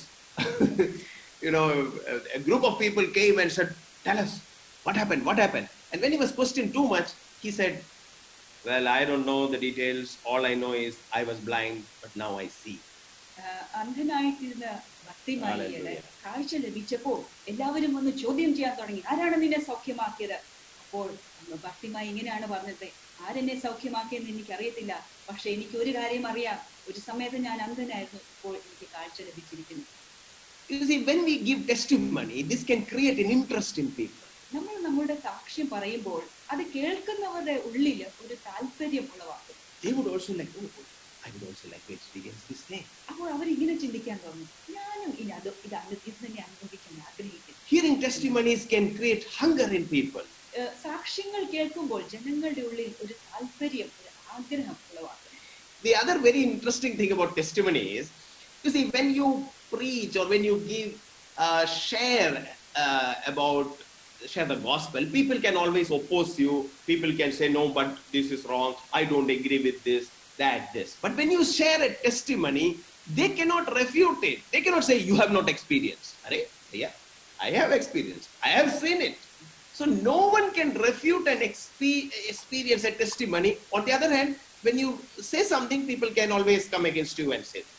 you know, a group of people came and said, Tell us, what happened? What happened? And when he was questioned too much, he said, Well, I don't know the details. All I know is I was blind, but now I see. ആ, അന്ധനായിട്ടിരുന്ന ഭക്തിമായിയുടെ Hallelujah. കാഴ്ച ലഭിച്ചപ്പോൾ എല്ലാവരും ഒന്ന് ചോദ്യം ചെയ്യാൻ തുടങ്ങി ആരാണ് നിന്നെ സൗഖ്യമാക്കിയത് അപ്പോൾ ഭക്തിമായി ഇങ്ങനെയാണ് പറഞ്ഞത് ആരെന്നെ സൗഖ്യമാക്കിയെന്ന് എനിക്കറിയത്തില്ല പക്ഷെ എനിക്ക് ഒരു കാര്യം അറിയാം ഒരു സമയത്ത് ഞാൻ അന്ധനായിരുന്നു ഇപ്പോൾ എനിക്ക് കാഴ്ച ലഭിച്ചിരിക്കുന്നു You see, when we give testimony, this can create an interest in people. നമ്മൾ നമ്മളുടെ സാക്ഷ്യം പറയുമ്പോൾ അത് കേൾക്കുന്നവരുടെ ഉള്ളിൽ ഒരു താല്പര്യം ഉളവാക്കും They would also like, oh, oh, I would also like to experience this thing. അപ്പോൾ അവരിങ്ങനെ ചിന്തിക്കാൻ തുടങ്ങും ഞാനും ഇനി അത് ഇത് അനു- ഇത് തന്നെ അനുഭവിക്കാൻ ആഗ്രഹിക്കുന്നു Hearing testimonies can create hunger in people. ഏഹ് സാക്ഷ്യങ്ങൾ കേൾക്കുമ്പോൾ ജനങ്ങളുടെ ഉള്ളിൽ ഒരു താല്പര്യം ഒരു ആഗ്രഹം ഉളവാക്കും The other very interesting thing about testimony is, you see, when you preach or when you give, uh, share uh, about, share the gospel, people can always oppose you. People can say, no, but this is wrong. I don't agree with this, that, this. But when you share a testimony, they cannot refute it. They cannot say, you have not experienced. Arey, yeah, I have experienced. I have seen it. So no one can refute an expe- experience, a testimony. On the other hand, when you say something, people can always come against you and say,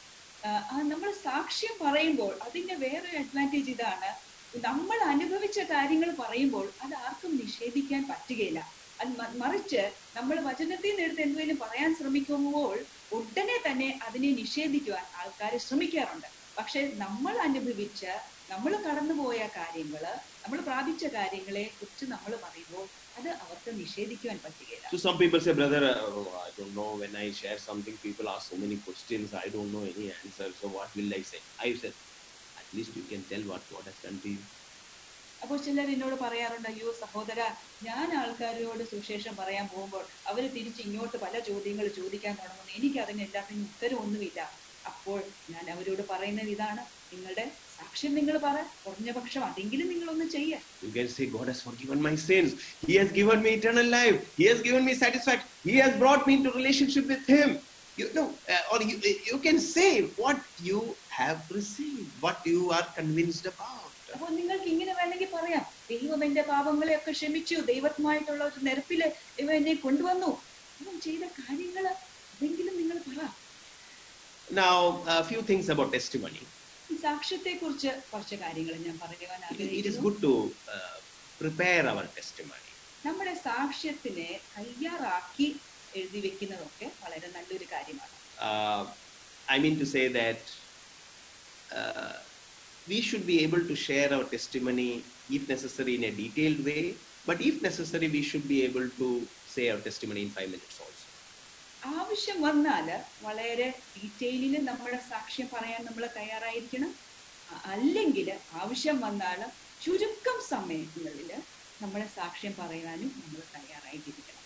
നമ്മൾ സാക്ഷ്യം പറയുമ്പോൾ അതിന്റെ വേറൊരു advantage ഇതാണ് നമ്മൾ അനുഭവിച്ച കാര്യങ്ങൾ പറയുമ്പോൾ അത് ആർക്കും നിഷേധിക്കാൻ പറ്റുകയില്ല അത് മ- മറിച്ച് നമ്മൾ വചനത്തിൽ നിന്ന് എടുത്ത് എന്തെങ്കിലും പറയാൻ ശ്രമിക്കുമ്പോൾ ഉടനെ തന്നെ അതിനെ നിഷേധിക്കുവാൻ ആൾക്കാർ ശ്രമിക്കാറുണ്ട് പക്ഷെ നമ്മൾ അനുഭവിച്ച നമ്മൾ കടന്നുപോയ കാര്യങ്ങള് നമ്മൾ പ്രാപിച്ച കാര്യങ്ങളെ കുറിച്ച് നമ്മൾ പറയുമ്പോൾ അത് അവർക്ക് നിഷേധിക്കുവാൻ പറ്റുകയില്ല So some people say, brother, uh, oh, I don't know. When I share something, people ask so many questions. I don't know any answer. So what will I say? I said, at least you can tell what God has done to you. അപ്പോൾ ചിലർ എന്നോട് പറയാറുണ്ട് അയ്യോ സഹോദര ഞാൻ ആൾക്കാരോട് സുശേഷം പറയാൻ പോകുമ്പോൾ അവർ തിരിച്ച് ഇങ്ങോട്ട് പല ചോദ്യങ്ങൾ ചോദിക്കാൻ തുടങ്ങുന്നു എനിക്ക് അതിന് എല്ലാത്തിനും ഉത്തരവൊന്നുമില്ല അപ്പോൾ ഞാൻ അവരോട് പറയുന്നത് ഇതാണ് നിങ്ങളുടെ സാക്ഷ്യം നിങ്ങൾ പറ കുറഞ്ഞ പക്ഷം അതെങ്കിലും നിങ്ങളൊന്ന് ചെയ്യുക You can say, God has forgiven my sins. He has given me eternal life. He has given me satisfaction. He has brought me into relationship with Him. You know, uh, or you, you can say what you have received, what you are convinced about. അപ്പോൾ നിങ്ങൾക്ക് ഇങ്ങനെ വേണമെങ്കിൽ പറയാം ദൈവം എന്റെ പാപങ്ങളെയൊക്കെ ക്ഷമിച്ചു ദൈവത്തുമായിട്ടുള്ള ഒരു നിരപ്പില് ദൈവം എന്നെ കൊണ്ടുവന്നു അവൻ ചെയ്ത കാര്യങ്ങൾ അതെങ്കിലും നിങ്ങൾ പറ Now, a few things about testimony. ഈ സാക്ഷ്യത്തെ കുറിച്ച് കുറച്ച് കാര്യങ്ങൾ ഞാൻ പറയുവാൻ It is, it is ആഗ്രഹിക്കുന്നു good to uh, prepare our testimony. നമ്മുടെ സാക്ഷ്യത്തിനെ തയ്യാറാക്കി എഴുതി വെക്കുന്നതൊക്കെ വളരെ നല്ലൊരു കാര്യമാണ് Uh, I mean to say that uh, we should be able to share our testimony, if necessary, in a detailed way. But if necessary, we should be able to say our testimony in five minutes also. ആവശ്യം വന്നാൽ വളരെ ഡീറ്റെയിലിൽ നമ്മുടെ സാക്ഷ്യം പറയാൻ നമ്മൾ തയ്യാറായിരിക്കണം അ- അല്ലെങ്കിൽ ആവശ്യം വന്നാൽ ചുരുക്കം സമയങ്ങളിൽ നമ്മുടെ സാക്ഷ്യം പറയാനും നമ്മൾ തയ്യാറായിട്ടിരിക്കണം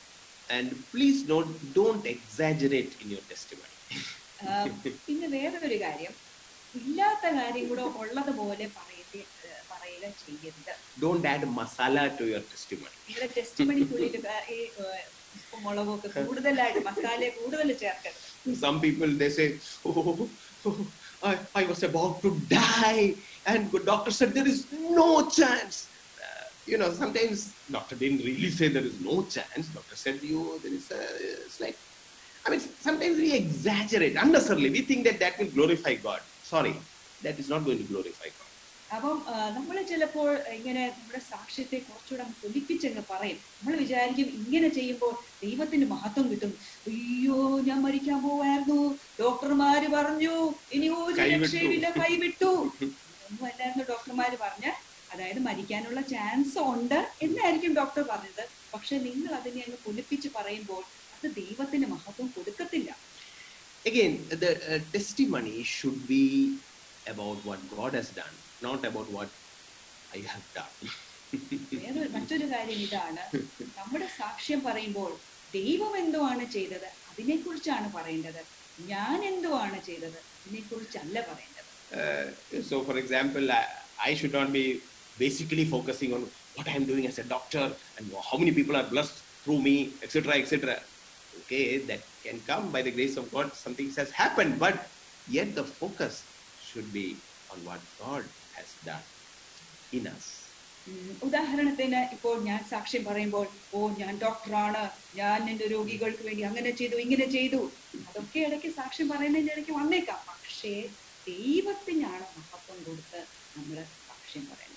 And please don't, don't exaggerate in your testimony. ആ, പിന്നെ വേറൊരു കാര്യം ഇല്ലാത്ത കാര്യം കൂടെ ഉള്ളതുപോലെ പറയത് പറയുക ചെയ്യരുത് Don't add masala to your testimony. നിങ്ങളുടെ ടെസ്റ്റിമണിക്കുള്ളിൽ ഈ ആ, ഉപ്പും മുളകും ഒക്കെ കൂടുതലായിട്ട് മസാല കൂടുതൽ ചേർക്കരുത് Some people they say, oh, oh, I, I was about to die, and good doctor said there is no chance. Uh, you know, sometimes doctor didn't really say there is no chance. Doctor said you there is a, it's like, I mean, sometimes we exaggerate unnecessarily. We think that that will glorify God. Sorry, that is not going to glorify God. അപ്പം നമ്മൾ ചിലപ്പോൾ ഇങ്ങനെ നമ്മുടെ സാക്ഷ്യത്തെ കുറച്ചുകൂടെ അങ്ങ് പൊലിപ്പിച്ചങ്ങ് പറയും നമ്മൾ വിചാരിക്കും ഇങ്ങനെ ചെയ്യുമ്പോൾ ദൈവത്തിന് മഹത്വം കിട്ടും അയ്യോ ഞാൻ മരിക്കാൻ പോവായിരുന്നു ഡോക്ടർമാര് പറഞ്ഞു ഇനി ഒരു കൈവിട്ടു. രക്ഷയില്ല കൈവിട്ടു ഒന്നും അല്ലായിരുന്നു ഡോക്ടർമാര് പറഞ്ഞ അതായത് മരിക്കാനുള്ള ചാൻസ് ഉണ്ട് എന്നായിരിക്കും ഡോക്ടർ പറഞ്ഞത് പക്ഷെ നിങ്ങൾ അതിനെ അങ്ങ് പൊലിപ്പിച്ച് പറയുമ്പോൾ അത് ദൈവത്തിന് മഹത്വം കൊടുക്കത്തില്ല Again, the uh, testimony should be about what God has done, not about what I have done. വേറൊരു മറ്റൊരു കാര്യം ഇതാണ് നമ്മുടെ സാക്ഷ്യം പറയുമ്പോൾ ദൈവം എന്തുവാണ് ചെയ്തത് അതിനെക്കുറിച്ചാണ് പറയേണ്ടത് ഞാൻ എന്തുവാണ് ചെയ്തത് അതിനെക്കുറിച്ചല്ല പറയേണ്ടത് Uh, so, for example, I, I should not be basically focusing on what I am doing as a doctor and how many people are blessed through me, etc., etc. Okay, that can come by the grace of God. Something has happened, but yet the focus should be on what God has done in us. ഉം, ഉദാഹരണത്തിന് ഇപ്പോൾ ഞാൻ സാക്ഷ്യം പറയുമ്പോൾ ഓ ഞാൻ ഡോക്ടറാണ് ഞാൻ എന്റെ രോഗികൾക്ക് വേണ്ടി അങ്ങനെ ചെയ്തു ഇങ്ങനെ ചെയ്തു അതൊക്കെ ഇടയ്ക്ക് സാക്ഷ്യം പറയുന്നതിന്റെ ഇടയ്ക്ക് വന്നേക്കാം പക്ഷേ ദൈവത്തിനാണ് മഹത്വം കൊടുത്ത് നമ്മൾ സാക്ഷ്യം പറയേണ്ടത്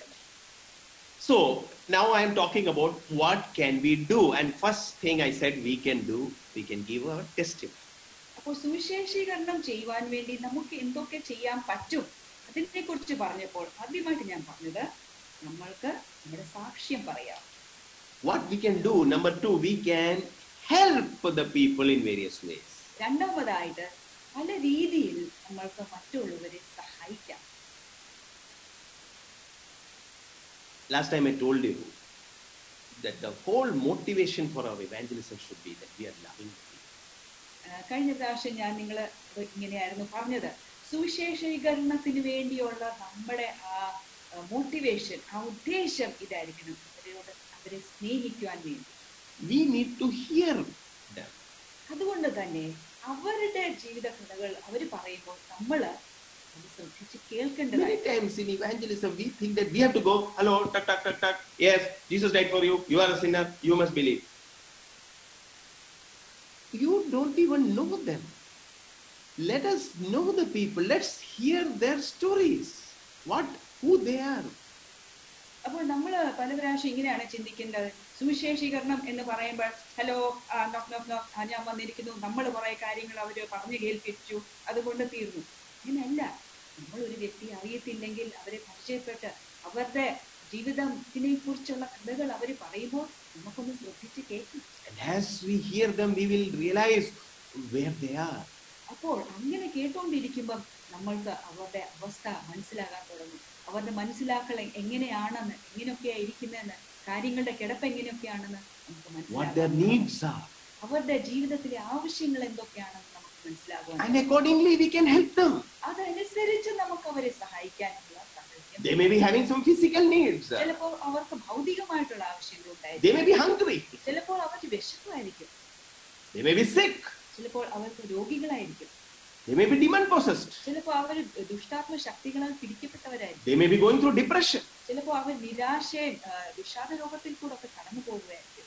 So now I am talking about what can we do, and first thing I said we can do, we can give our testimony. അപ്പോൾ സുവിശേഷീകരണം ചെയ്യുവാൻ വേണ്ടി നമുക്ക് എന്തൊക്കെ ചെയ്യാൻ പറ്റും അതിനെ കുറിച്ച് പറഞ്ഞപ്പോൾ ആദ്യമായിട്ട് ഞാൻ പറഞ്ഞത് നമ്മൾക്ക് നമ്മുടെ സാക്ഷ്യം പറയാം What we can do, number two, we can help the people in various ways. രണ്ടാമതായിട്ട് പല രീതിയിൽ നമ്മൾക്ക് മറ്റുള്ളവരെ സഹായിക്കാം Last time I told you that the whole motivation for our evangelism should be that we are loving the people. ആ, കഴിഞ്ഞ പ്രാവശ്യം ഞാൻ നിങ്ങൾ ഇങ്ങനെയായിരുന്നു പറഞ്ഞത് സുവിശേഷീകരണത്തിന് വേണ്ടിയുള്ള നമ്മുടെ ആ മോട്ടിവേഷൻ ആ ഉദ്ദേശം ഇതായിരിക്കണം അവരോട് അവരെ സ്നേഹിക്കുവാൻ വേണ്ടി We need to hear them. അതുകൊണ്ട് തന്നെ അവരുടെ ജീവിത കഥകൾ അവർ പറയുമ്പോൾ നമ്മൾ അത് ശ്രദ്ധിച്ച് Many കേൾക്കേണ്ടതായി times in evangelism, we think that we have to go, hello, tuck, tuck, tuck, tuck. Yes, Jesus died for you. You are a sinner. You must believe. You don't even know them. Let us know the people. Let's hear their stories. What, who they are. അപ്പോൾ നമ്മൾ പല പ്രാവശ്യം ഇങ്ങനെയാണ് ചിന്തിക്കേണ്ടത് സുവിശേഷീകരണം എന്ന് പറയുമ്പോൾ hello നോക്ക് നോക്ക് നോക്ക് ഞാൻ വന്നിരിക്കുന്നു നമ്മൾ കുറെ കാര്യങ്ങൾ അവർ പറഞ്ഞു കേൾപ്പിച്ചു അതുകൊണ്ട് തീർന്നു അങ്ങനെയല്ല നമ്മൾ ഒരു വ്യക്തിയെ അറിയത്തില്ലെങ്കിൽ അവരെ പരിചയപ്പെട്ട് അവരുടെ ജീവിതത്തിനെ കുറിച്ചുള്ള കഥകൾ അവർ പറയുമ്പോൾ നമുക്കൊന്ന് ശ്രദ്ധിച്ച് കേൾക്കും And as we hear them, we will realize where they are. അപ്പോൾ അങ്ങനെ കേട്ടുകൊണ്ടിരിക്കുമ്പം നമ്മൾക്ക് അവരുടെ അവസ്ഥ മനസ്സിലാകാൻ തുടങ്ങും അവരുടെ മനസ്സിലാക്കൽ എങ്ങനെയാണെന്ന് എങ്ങനെയൊക്കെയാ ഇരിക്കുന്നതെന്ന് കാര്യങ്ങളുടെ കിടപ്പ് എങ്ങനെയൊക്കെയാണെന്ന് നമുക്ക് What their മനസ്സിലാകാം needs are. അവരുടെ ജീവിതത്തിലെ ആവശ്യങ്ങൾ എന്തൊക്കെയാണെന്ന് നമുക്ക് മനസ്സിലാകും And accordingly, we can help them. അതനുസരിച്ച് നമുക്ക് അവരെ സഹായിക്കാനുള്ള സാഹചര്യം They may be having some physical needs. ചിലപ്പോൾ അവർക്ക് ഭൗതികമായിട്ടുള്ള ആവശ്യങ്ങൾ They ഉണ്ടായിരിക്കും may be hungry. ചിലപ്പോൾ അവർക്ക് വിശപ്പായിരിക്കും They may be sick. ചിലപ്പോൾ അവർക്ക് രോഗികളായിരിക്കും They may be demon possessed. ചിലപ്പോൾ അവർ ദുഷ്ടാത്മ ശക്തികളാൽ പിടിക്കപ്പെട്ടവരായിരിക്കും They may be going through depression. ചിലപ്പോൾ അവർ നിരാശയും ആ, വിഷാദ രോഗത്തിൽ കൂടെ ഒക്കെ കടന്നു പോകുകയായിരിക്കും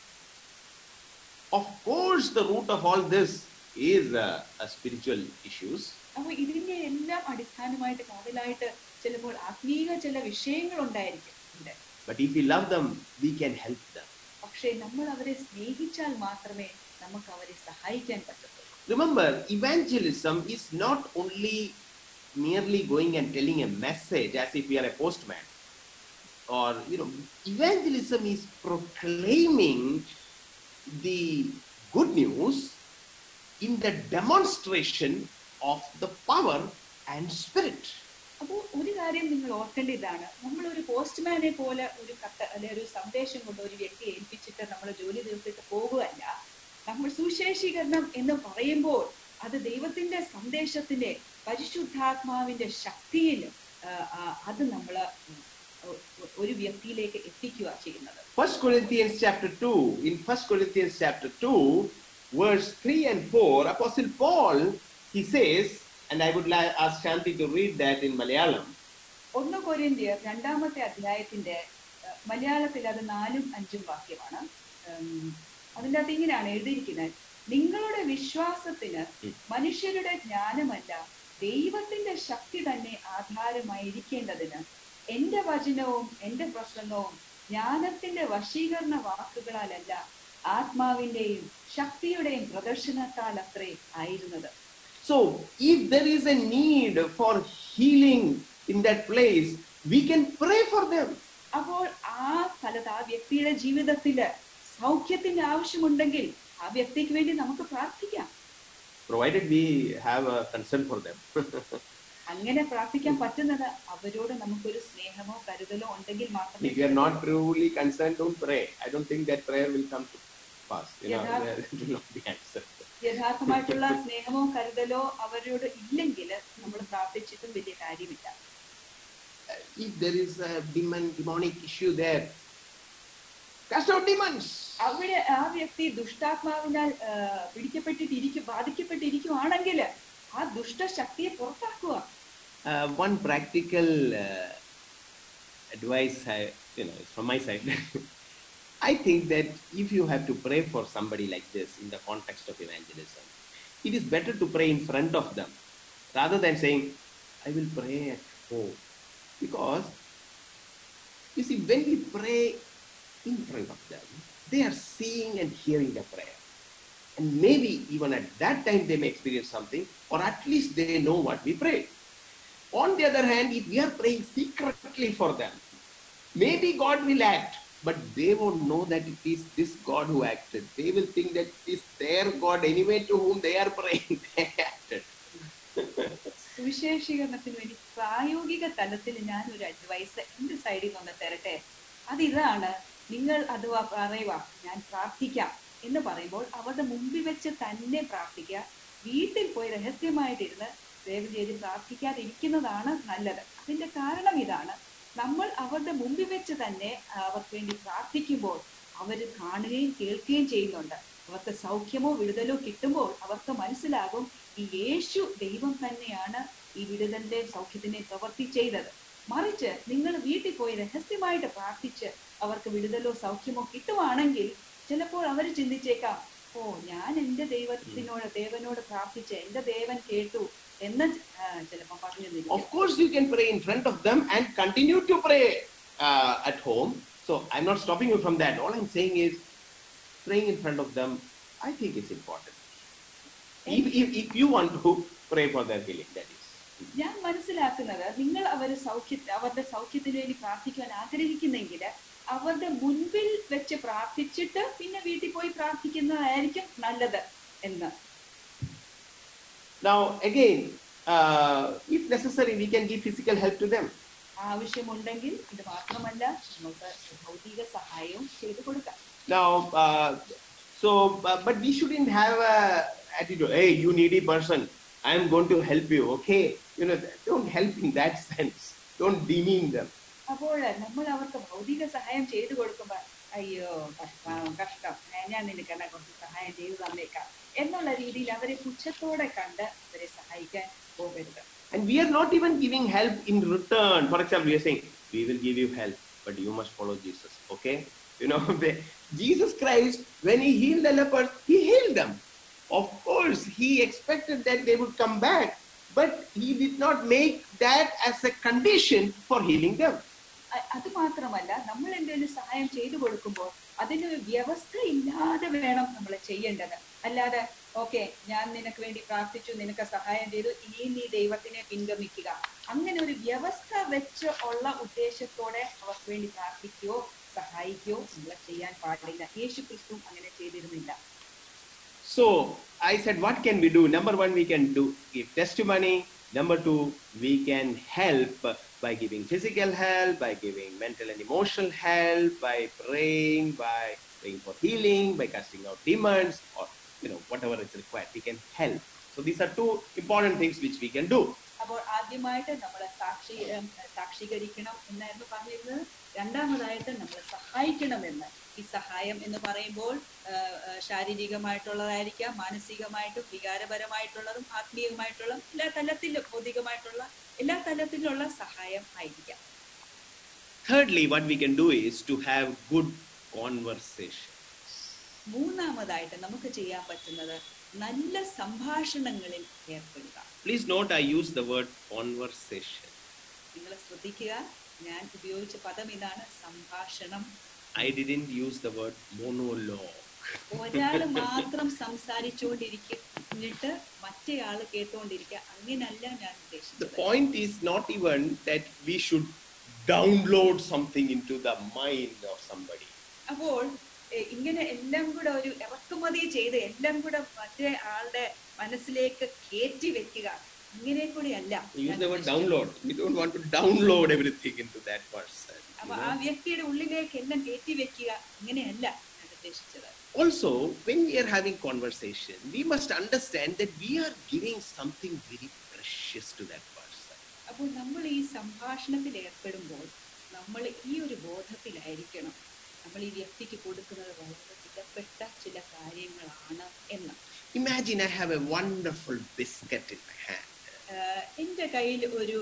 Of course, the root of all this is uh, uh, spiritual issues. അപ്പോൾ ഇതിന്റെ എല്ലാം അടിസ്ഥാനമായിട്ട് കാതലായിട്ട് ചിലപ്പോൾ ആത്മീക ചില വിഷയങ്ങൾ ഉണ്ടായിരിക്കും ഉണ്ട് But if we love them, we can help them. പക്ഷേ നമ്മൾ അവരെ സ്നേഹിച്ചാൽ മാത്രമേ നമുക്ക് അവരെ സഹായിക്കാൻ പറ്റത്തുള്ളൂ Remember, evangelism is not only merely going and telling a message as if we are a postman. Or, you know, evangelism is proclaiming the good news in the demonstration of the power and spirit. അപ്പോൾ ഒരു കാര്യം നിങ്ങൾ ഓർക്കേണ്ട ഇതാണ് നമ്മൾ ഒരു പോസ്റ്റ്മാനെ പോലെ ഒരു കത്ത് അല്ലെ ഒരു സന്ദേശം കൊണ്ട് ഒരു വ്യക്തിയെ ഏൽപ്പിച്ചിട്ട് നമ്മൾ ജോലി തീർത്തിട്ട് പോകുകയല്ല നമ്മൾ സുശേഷീകരണം എന്ന് പറയുമ്പോൾ അത് ദൈവത്തിന്റെ സന്ദേശത്തിന്റെ പരിശുദ്ധാത്മാവിന്റെ ശക്തിയിൽ ആ, ആ, അത് നമ്മൾ ഒരു വ്യക്തിയിലേക്ക് എത്തിക്കുക ചെയ്യുന്നത് First Corinthians chapter 2, in First Corinthians chapter 2, verse 3 and 4, Apostle Paul, he says, and I would like ask Shanti to read that in Malayalam. ഒന്ന് കൊരിന്ത്യർ രണ്ടാമത്തെ അധ്യായത്തിന്റെ ആ, മലയാളത്തിൽ അത് നാലും അഞ്ചും വാക്യമാണ് ഉം, അതിൻ്റെ അകത്ത് ഇങ്ങനെയാണ് എഴുതിയിരിക്കുന്നത് നിങ്ങളുടെ വിശ്വാസത്തിന് ഉം. മനുഷ്യരുടെ ജ്ഞാനമല്ല ദൈവത്തിന്റെ ശക്തി തന്നെ ആധാരമായിരിക്കേണ്ടതിന് എന്റെ വചനവും എന്റെ പ്രസംഗവും ജ്ഞാനത്തിന്റെ വശീകരണ വാക്കുകളാലല്ല ആത്മാവിന്റെയും ശക്തിയുടെയും പ്രദർശനത്താൽ അത്രേ ആയിരുന്നത് So, if there is a need for healing in that place, we can pray for them. അപ്പോൾ ആ സ്ഥലത്ത് ആ വ്യക്തിയുടെ ജീവിതത്തില് സൗഖ്യത്തിന്റെ ആവശ്യമുണ്ടെങ്കിൽ ആ വ്യക്തിക്ക് വേണ്ടി നമുക്ക് പ്രാർത്ഥിക്കാം provided we have a concern for them. അങ്ങനെ പ്രാർത്ഥിക്കാൻ പറ്റുന്നത് അവരോട് നമുക്കൊരു സ്നേഹമോ കരുതലോ ഉണ്ടെങ്കിൽ മാത്രമേ if you are not truly concerned, don't pray. I don't think that prayer will come to pass. You know, Yeah. it will not be answered. യഥാർത്ഥമായിട്ടുള്ള സ്നേഹമോ കരുതലോ അവരോട് ഇല്ലെങ്കിൽ നമ്മൾ പ്രാർത്ഥിച്ചിട്ടും വലിയ കാര്യമില്ല If there is a demon, demonic issue there, cast out demons. അവിടെ ആ വ്യക്തി ദുഷ്ടാത്മാവിനാൽ ആ, പിടിക്കപ്പെട്ടിട്ടിരിക്കും ബാധിക്കപ്പെട്ടിരിക്കുവാണെങ്കിൽ ആ ദുഷ്ടശക്തിയെ പുറത്താക്കുക Uh, one practical uh, advice, I, you know, is from my side. I think that if you have to pray for somebody like this in the context of evangelism, it is better to pray in front of them rather than saying, I will pray at home. Because, you see, when we pray in front of them, they are seeing and hearing the prayer. And maybe even at that time they may experience something, or at least they know what we pray. On the other hand, if we are praying secretly for them, maybe God will act, but they won't know that it is this God who acted. They will think that it is their God anyway to whom they are praying. They acted. സുവിശേഷീകരണത്തിന് വേണ്ടി പ്രായോഗിക തലത്തിൽ ഞാൻ ഒരു advice എന്റെ സൈഡിൽ നിന്ന് തരട്ടെ അതിതാണ് നിങ്ങൾ അഥവാ പറയുക ഞാൻ പ്രാർത്ഥിക്കാം എന്ന് പറയുമ്പോൾ അവരുടെ മുമ്പിൽ വെച്ച് തന്നെ പ്രാർത്ഥിക്കുക വീട്ടിൽ പോയി രഹസ്യമായിട്ടിരുന്ന് ദയവ് ചെയ്ത് പ്രാർത്ഥിക്കാതിരിക്കുന്നതാണ് നല്ലത് അതിന്റെ കാരണം ഇതാണ് നമ്മൾ അവരുടെ മുമ്പിൽ വെച്ച് തന്നെ അവർക്ക് വേണ്ടി പ്രാർത്ഥിക്കുമ്പോൾ അവർ കാണുകയും കേൾക്കുകയും ചെയ്യുന്നുണ്ട് അവർക്ക് സൗഖ്യമോ വിടുതലോ കിട്ടുമ്പോൾ അവർക്ക് മനസ്സിലാകും ഈ യേശു ദൈവം തന്നെയാണ് ഈ വിടുതലിന്റെ സൗഖ്യത്തിന്റെ പ്രവൃത്തി ചെയ്തത് മറിച്ച് നിങ്ങൾ വീട്ടിൽ പോയി രഹസ്യമായിട്ട് പ്രാർത്ഥിച്ച് അവർക്ക് വിടുതലോ സൗഖ്യമോ കിട്ടുവാണെങ്കിൽ ചിലപ്പോൾ അവർ ചിന്തിച്ചേക്കാം ഓ ഞാൻ എന്റെ ദൈവത്തിനോട് ദേവനോട് പ്രാർത്ഥിച്ച് എന്റെ ദേവൻ കേട്ടു എന്ന് ചിലപ്പോൾ പറഞ്ഞു തരും Of course, you can pray in front of them and continue to pray uh, at home. So I'm not stopping you from that. All I'm saying is praying in front of them, I think it's important. If, if, if you want to pray for their healing, that is. ഞാൻ മനസ്സിലാക്കുന്നത് നിങ്ങൾ അവർ സൗഖ്യ അവരുടെ സൗഖ്യത്തിന് വേണ്ടി പ്രാർത്ഥിക്കുവാൻ ആഗ്രഹിക്കുന്നെങ്കിൽ അവരുടെ മുൻപിൽ വെച്ച് പ്രാർത്ഥിച്ചിട്ട് പിന്നെ വീട്ടിൽ പോയി പ്രാർത്ഥിക്കുന്നതായിരിക്കും നല്ലത് എന്ന് Now, again, uh, if necessary, we can give physical help to them. ആവശ്യമുണ്ടെങ്കിൽ ഇത് മാത്രമല്ല നമുക്ക് ഭൗതിക സഹായവും ചെയ്തു കൊടുക്കാം Now, uh, so, uh, but we shouldn't have a attitude, hey, you needy person, I'm going to help you, okay? You know, don't help in that sense. Don't demean them. അപ്പോൾ നമ്മൾ അവർക്ക് ഭൗതിക സഹായം ചെയ്തു കൊടുക്കുമ്പോൾ അയ്യോ കഷ്ടം കഷ്ടം ഞാൻ- ഞാൻ നിനക്ക് എന്നാ കുറച്ച് സഹായം ചെയ്തു തന്നേക്കാം എന്നുള്ള രീതിയിൽ അവരെ പുച്ഛത്തോടെ കണ്ട് അവരെ സഹായിക്കാൻ പോകരുത് And we are not even giving help in return. For example, we are saying, we will give you help, but you must follow Jesus, okay? You know, the- Jesus Christ, when he healed the lepers, he healed them. Of course, he expected that they would come back, but he did not make that as a condition for healing them. അ- അത് മാത്രമല്ല നമ്മൾ എന്തെങ്കിലും സഹായം ചെയ്തു കൊടുക്കുമ്പോൾ അതിനൊരു വ്യവസ്ഥ ഇല്ലാതെ വേണം നമ്മൾ ചെയ്യേണ്ടത് അല്ലാതെ ഓക്കെ ഞാൻ നിനക്ക് വേണ്ടി പ്രാർത്ഥിച്ചു നിനക്ക് സഹായം ചെയ്തു ഇനി നീ ദൈവത്തിനെ പിൻഗമിക്കുക അങ്ങനെ ഒരു വ്യവസ്ഥ വെച്ച് ഉള്ള ഉദ്ദേശത്തോടെ അവർക്ക് വേണ്ടി പ്രാർത്ഥിക്കുകയോ സഹായിക്കുകയോ നമ്മൾ ചെയ്യാൻ പാടില്ല യേശു ക്രിസ്തു അങ്ങനെ ചെയ്തിരുന്നില്ല So I said, what can we do? Number one, we can do give testimony. Number two, we can help by giving physical help, by giving mental and emotional help, by praying, by praying for healing, by casting out demons, or you know whatever is required. We can help. So these are two important things which we can do. അപ്പോൾ ആദ്യമായിട്ട് നമ്മളെ സാക്ഷി ഏം, സാക്ഷീകരിക്കണം എന്നായിരുന്നു പറഞ്ഞിരുന്നത് രണ്ടാമതായിട്ട് നമ്മളെ സഹായിക്കണമെന്ന് ഈ സഹായം എന്ന് പറയുമ്പോൾ ആ, ആ, ശാരീരികമായിട്ടുള്ളതായിരിക്കാം മാനസികമായിട്ടും വികാരപരമായിട്ടുള്ളതും ആത്മീയമായിട്ടുള്ള എല്ലാ തലത്തിലും ഭൗതികമായിട്ടുള്ള എല്ലാ തലത്തിലുള്ള സഹായം ആയിരിക്കാം Thirdly, what we can do is to have good conversation. മൂന്നാമതായിട്ട് നമുക്ക് ചെയ്യാൻ പറ്റുന്നത് നല്ല സംഭാഷണങ്ങളിൽ ഏർപ്പെടുക Please note I use the word conversation. നിങ്ങൾ ശ്രദ്ധിക്കുക ഞാൻ ഉപയോഗിച്ച പദം ഇതാണ് സംഭാഷണം I didn't use the word monologue. ഒരാൾ മാത്രം സംസാരിച്ചുകൊണ്ടിരിക്കുന്നിട്ട് മറ്റേയാള് കേട്ടുകൊണ്ടിരിക്കുക അങ്ങനല്ല ഞാൻ The ഉദ്ദേശിച്ചത് point is not even that we should download something into the mind of somebody. അപ്പോൾ എ, ഇങ്ങനെ എല്ലാം കൂടെ ഒരു ഇറക്കുമതി ചെയ്ത് എല്ലാം കൂടെ മറ്റേ ആളുടെ മനസ്സിലേക്ക് കയറ്റി വെക്കുക അങ്ങനെ കൂടി അല്ല We use ഞാൻ the word ഉദ്ദേശിച്ചത്. download. We don't want to download everything into that person. you അപ്പൊ know. ആ വ്യക്തിയുടെ ഉള്ളിലേക്ക് എല്ലാം കയറ്റി വെക്കുക അങ്ങനെയല്ല ഞാൻ ഉദ്ദേശിച്ചത് Also, when we are having conversation, we must understand that we are giving something very precious to that person. അപ്പോൾ നമ്മൾ ഈ സംഭാഷണത്തിൽ ഏർപ്പെടുമ്പോൾ നമ്മൾ ഈ ഒരു ബോധത്തിലായിരിക്കണം നമ്മൾ ഈ വ്യക്തിക്ക് കൊടുക്കുന്നത് വളരെ വിലപ്പെട്ട ചില കാര്യങ്ങളാണ് എന്ന് Imagine I have a wonderful biscuit in my hand. ആഹ് എൻ്റെ കയ്യിൽ ഒരു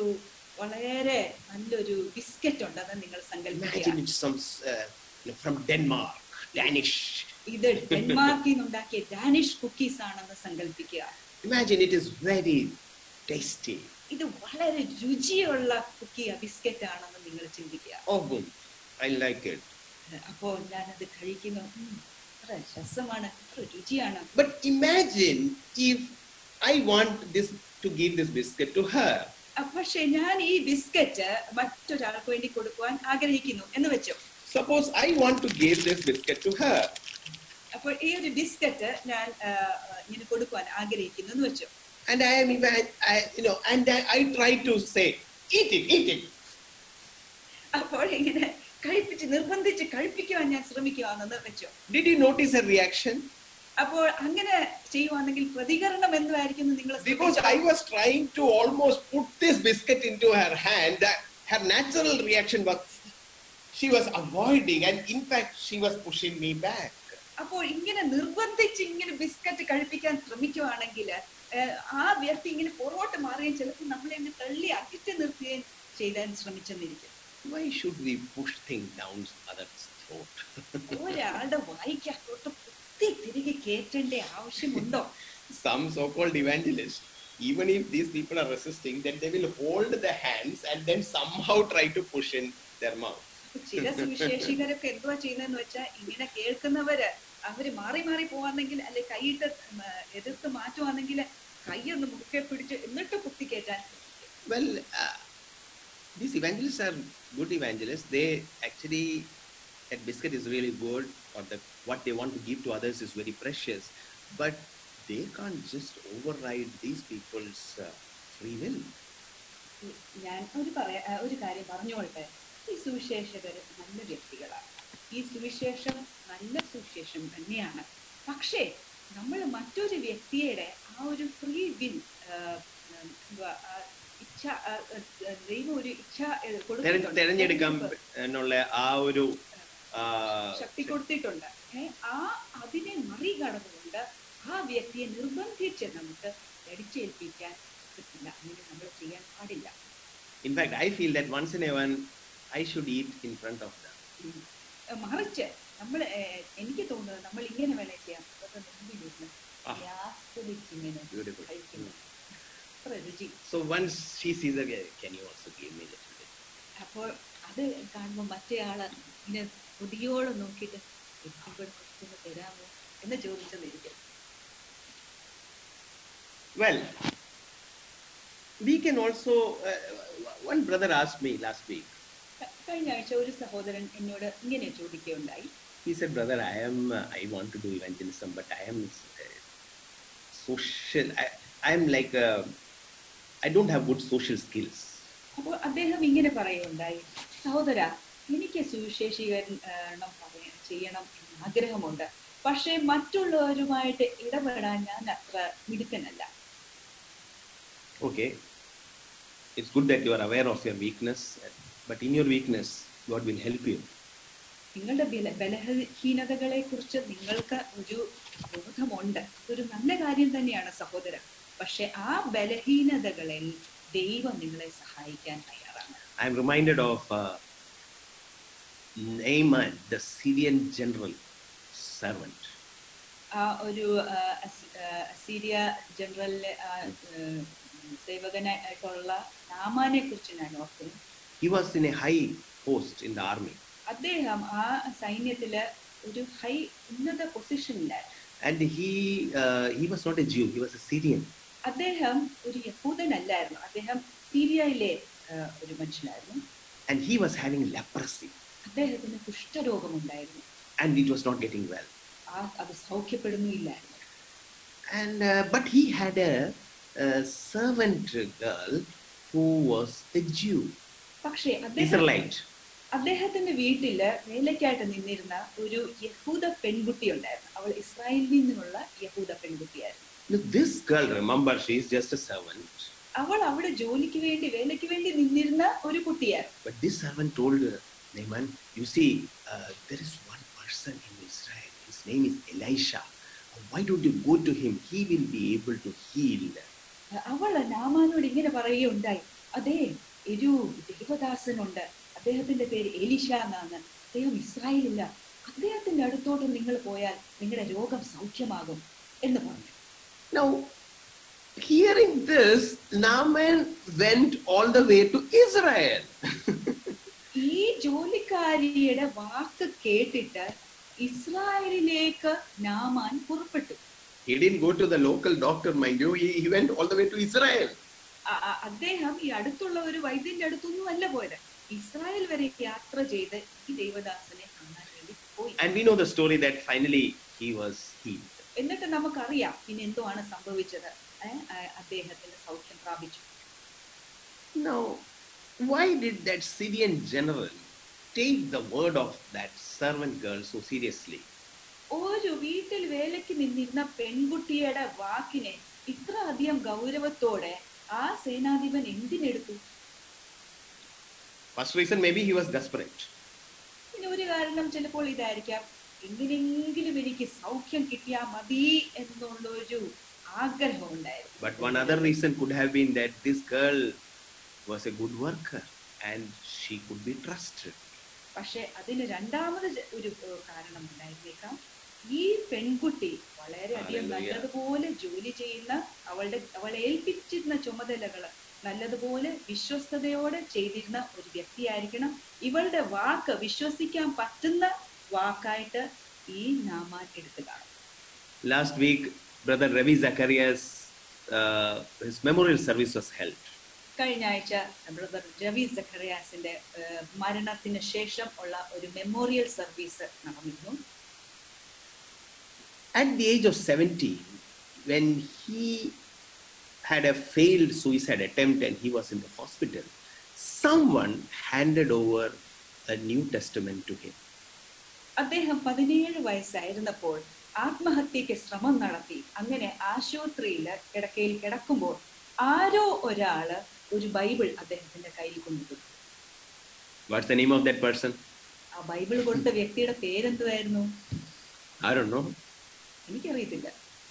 വളരെ നല്ലൊരു ബിസ്ക്കറ്റ് ഉണ്ട് അത് നിങ്ങൾ Imagine സങ്കല്പിക്കുക it's some uh, you know, from Denmark, Danish. ഇത് ഡെൻമാർക്കിൽ നിന്നുണ്ടാക്കിയ ഡാനിഷ് കുക്കീസ് ആണെന്ന് സങ്കല്പിക്കുക Imagine it is very tasty. ഇത് വളരെ രുചിയുള്ള കുക്കി ബിസ്ക്കറ്റ് ആണെന്ന് നിങ്ങൾ ചിന്തിക്കുക Oh, boom. I like it. അപ്പോൾ ഞാനത് കഴിക്കുന്നു ഉം, എത്ര രസമാണ് എത്ര രുചിയാണ് But imagine if I want this to give this biscuit to her. അഹ് പക്ഷേ ഞാൻ ഈ ബിസ്ക്കറ്റ് മറ്റൊരാൾക്ക് വേണ്ടി കൊടുക്കുവാൻ ആഗ്രഹിക്കുന്നു എന്ന് വെച്ചു Suppose I want to give this biscuit to her. അപ്പോൾ ഈ ഒരു ബിസ്ക്കറ്റ് ഞാൻ ആഹ്, ഇങ്ങനെ കൊടുക്കുവാൻ ആഗ്രഹിക്കുന്നു എന്ന് വെച്ചു And I am even, I, you know, and I, I try to say, eat it, eat it. അപ്പോൾ ഇങ്ങനെ കഴിപ്പിച്ച് നിർബന്ധിച്ച് കഴിപ്പിക്കുവാൻ ഞാൻ ശ്രമിക്കുവാണെന്ന് വെച്ചു Did you notice her reaction? അപ്പോൾ അങ്ങനെ ചെയ്യുവാണെങ്കിൽ പ്രതികരണം എന്തായിരിക്കും എന്ന് നിങ്ങൾ Because I was trying to almost put this biscuit into her hand, that her natural reaction was she was avoiding, and in fact, she was pushing me back. അപ്പോൾ ഇങ്ങനെ നിർബന്ധിച്ച് ഇങ്ങനെ ബിസ്ക്കറ്റ് കഴിപ്പിക്കാൻ ശ്രമിക്കുവാണെങ്കിൽ ആ വ്യക്തി ഇങ്ങനെ പുറകോട്ട് മാറുകയും ചിലപ്പോൾ നമ്മളെ അങ്ങ് തള്ളി അകറ്റി നിർത്തുകയും ചെയ്താൻ ശ്രമിച്ചെന്നിരിക്കും Why should we push things down others' throat? ഒരാളുടെ വായിക്കകത്തോട്ട് കുത്തി തിരികെ കയറ്റേണ്ട ആവശ്യമുണ്ടോ Some so-called evangelists, even if these people are resisting, then they will hold the hands and then somehow try to push in their mouth. ചില സുവിശേഷികരൊക്കെ എന്തുവാ ചെയ്യുന്നതെന്ന് വെച്ചാൽ ഇങ്ങനെ കേൾക്കുന്നവര് അവര് മാറി മാറി പോവാണെങ്കിൽ അല്ലെ കൈയിട്ട് ഉം, എതിർത്ത് മാറ്റുവാണെങ്കിൽ കൈയൊന്ന് മുറുക്കെ പിടിച്ച് എന്നിട്ട് കുത്തി കയറ്റാൻ Well, uh, these evangelists are good evangelists. They actually, that biscuit is really good, or the what they want to give to others is very precious, but they can't just override these people's uh, free will. ഞാൻ ഒരു പറയാ ആ, ഒരു കാര്യം പറഞ്ഞുകൊള്ളട്ടെ ഈ സുവിശേഷകർ നല്ല വ്യക്തികളാണ് ഈ സുവിശേഷം നല്ല സുവിശേഷം തന്നെയാണ് പക്ഷേ നമ്മൾ മറ്റൊരു വ്യക്തിയുടെ ആ ഒരു ഫ്രീ വിൽ ഇച്ഛ ആ, ആ, ദൈവം ഒരു ഇച്ഛ ഏ, തെര- കൊടുത്തിട്ടുണ്ട്. തെരഞ്ഞെടുക്കാൻ തെരഞ്ഞെടുപ്പ് എന്നുള്ള ആ ഒരു ആ, ശക്തി കൊടുത്തിട്ടുണ്ട് ഏ, ആ അതിനെ മറികടന്നുകൊണ്ട് ആ വ്യക്തിയെ നിർബന്ധിച്ച് നമുക്ക് അടിച്ചേൽപ്പിക്കാൻ പറ്റില്ല അങ്ങനെ നമ്മൾ ചെയ്യാൻ പാടില്ല in fact, I feel that once in a while I should eat in front of them. ഉം. ഏ, മറിച്ച് നമ്മൾ എനിക്ക് തോന്നുന്നത് നമ്മൾ ഇങ്ങനെ വേണേ ചെയ്യാം അതൊക്കെ മുമ്പിലിരുന്ന് Ah. ആസ്വദിച്ചിങ്ങനെ Beautiful. കഴിക്കുന്നു അത്ര രുചി So once she sees that, can you also give me a little bit? അപ്പോൾ അത് കാണുമ്പോൾ മറ്റേ ആള് ഇങ്ങനെ കൊതിയോളം നോക്കിയിട്ട് എനിക്കും കൂടെ കുറച്ചൊന്ന് തരാമോ എന്ന് ചോദിച്ചെന്നിരിക്കും Well, we can also. Uh, one brother asked me last week. ക- കഴിഞ്ഞ ആഴ്ച ഒരു സഹോദരൻ എന്നോട് ഇങ്ങനെ ചോദിക്കുകയുണ്ടായി He said, "Brother, I am. Uh, I want to do evangelism, but I am uh, social. I, I am like. Uh, I don't have good social skills. അപ്പോൾ അദ്ദേഹം ഇങ്ങനെ പറയുകയുണ്ടായി സഹോദര എനിക്ക് സുവിശേഷീകരണം പറയ ചെയ്യണം എന്ന് ആഗ്രഹമുണ്ട് പക്ഷേ മറ്റുള്ളവരുമായിട്ട് ഇടപെടാൻ ഞാൻ അത്ര മിടുക്കനല്ല Okay, it's good that you are aware of your weakness, but in your weakness, God will help you. നിങ്ങളുടെ ബല ബലഹീനതകളെ കുറിച്ച് നിങ്ങൾക്ക് ഒരു ബോധമുണ്ട് ഒരു നല്ല കാര്യം തന്നെയാണ് സഹോദരൻ പക്ഷെ ആ ബലഹീനതകളിൽ ദൈവം നിങ്ങളെ സഹായിക്കാൻ തയ്യാറാണ് I'm reminded of uh, Naaman, the Syrian general servant. ആ ഒരു ആ, അസ്- ആ, അസീരിയ ജനറലിലെ ആ, ഏഹ്, സേവകനായിട്ടുള്ള നാമാനെ കുറിച്ച് ഞാൻ ഓർക്കുന്നു He was in a high post in the army, അദ്ദേഹം ആ സൈന്യത്തില് ഒരു ഹൈ ഉന്നത പൊസിഷനിലായിരുന്നു and he uh, he was not a Jew; he was a Syrian. അദ്ദേഹം ഒരു യഹൂദനല്ലായിരുന്നു അദ്ദേഹം സീരിയയിലെ ആ, ഒരു മനുഷ്യനായിരുന്നു and he was having leprosy അദ്ദേഹത്തിന് കുഷ്ഠരോഗമുണ്ടായിരുന്നു and it was not getting well ആ അത് സൗഖ്യപ്പെടുന്നില്ലായിരുന്നു and uh, but he had a, a servant girl who was a jew പക്ഷേ അദ്ദേഹം israelite അദ്ദേഹത്തിന്റെ വീട്ടില് വേലയ്ക്കായിട്ട് നിന്നിരുന്ന ഒരു യഹൂദ പെൺകുട്ടി ഉണ്ടായിരുന്നു അവൾ ഇസ്രായേലിൽ നിന്നുള്ള യഹൂദ പെൺകുട്ടിയായിരുന്നു now, this girl remember she is just a servant അവൾ അവിടെ ജോലിക്ക് വേണ്ടി വേലയ്ക്ക് വേണ്ടി നിന്നിരുന്ന ഒരു കുട്ടിയായിരുന്നു but this servant told uh, Naaman, you see uh, there is one person in israel his name is elisha why don't you go to him he will be able to heal അവൾ നാമാനോട് ഇങ്ങനെ പറയുകയുണ്ടായി അതെ ഒരു ദേവദാസനുണ്ട് അദ്ദേഹത്തിന്റെ പേര് Elisha എന്നാണ് അദ്ദേഹം ഇസ്രായേലില്ല അദ്ദേഹത്തിന്റെ അടുത്തോട്ട് നിങ്ങൾ പോയാൽ നിങ്ങളുടെ രോഗം സൗഖ്യമാകും എന്ന് പറഞ്ഞു now hearing this naaman went all the way to israel ഈ ജോലിക്കാരിയുടെ വാക്ക് കേട്ടിട്ട് ഇസ്രായേലിലേക്ക് നാമാൻ പുറപ്പെട്ടു He didn't go to the local doctor, mind you. He, he went all the way to Israel. അ- അ- അദ്ദേഹം ഈ അടുത്തുള്ള ഒരു വൈദ്യന്റെ അടുത്തൊന്നും അല്ല പോയത് ഇസ്രായേൽ വരെ യാത്ര ചെയ്ത് ഈ ദേവദാസനെ കാണാൻ വേണ്ടി പോയി And we know the story that finally he was healed. എന്നിട്ട് നമുക്കറിയാം പിന്നെ എന്തോ ആണ് സംഭവിച്ചത് ഏ, ആ, അദ്ദേഹത്തിന് സൗഖ്യം പ്രാപിച്ചു Now, why did that Syrian general take the word of that servant girl so seriously? ഒരു വീട്ടിൽ വേലയ്ക്ക് നിന്നിരുന്ന പെൺകുട്ടിയുടെ വാക്കിനെ ഇത്ര അധികം ഗൗരവത്തോടെ ആ സേനാധിപൻ എന്തിനെടുത്തു First reason, maybe he was desperate. പിന്നെ ഒരു കാരണം ചിലപ്പോൾ ഇതായിരിക്കാം എങ്ങനെയെങ്കിലും എനിക്ക് സൗഖ്യം കിട്ടിയാൽ മതി എന്നുള്ള ഒരു ആഗ്രഹം ഉണ്ടായിരുന്നു But one other reason could have been that this girl was a good worker and she could be trusted. പക്ഷെ അതിന് രണ്ടാമത് ജ- ഒരു ഏഹ്, കാരണം ഉണ്ടായിരുന്നേക്കാം ഈ പെൺകുട്ടി വളരെയധികം Hallelujah. നല്ലതുപോലെ ജോലി ചെയ്യുന്ന അവളുടെ അവളെ ഏൽപ്പിച്ചിരുന്ന ചുമതലകൾ നല്ലതുപോലെ വിശ്വസ്തയോടെ ചെയ്തിരുന്ന ഒരു വ്യക്തിയായിരിക്കണം ഇവളുടെ വാക്ക് വിശ്വസിക്കാൻ പറ്റുന്ന വാക്കായിട്ട് ഈ നാമാൻ എടുത്തു കാണും Last week, Brother Ravi Zacharias, uh, his memorial service was held. കഴിഞ്ഞ ആഴ്ച ബ്രദർ രവി സഖറിയാസിന്റെ ഏഹ്, മരണത്തിന് ശേഷം ഉള്ള ഒരു മെമ്മോറിയൽ സർവീസ് നടന്നിരുന്നു At the age of 17, when he had a failed suicide attempt and he was in the hospital, someone handed over a New Testament to him. അദ്ദേഹം പതിനേഴ് വയസ്സായിരുന്നപ്പോൾ ആത്മഹത്യക്ക് ശ്രമം നടത്തി അങ്ങനെ ആശുപത്രിയിൽ കിടക്കയിൽ കിടക്കുമ്പോൾ ആരോ ഒരാള് ഒരു ബൈബിൾ അദ്ദേഹത്തിന്റെ കയ്യിൽ കൊണ്ടുകൊടുത്തു What's the name of that person? ആ ബൈബിൾ കൊടുത്ത വ്യക്തിയുടെ പേരെന്തുവായിരുന്നു I don't know. എനിക്കറിയത്തില്ല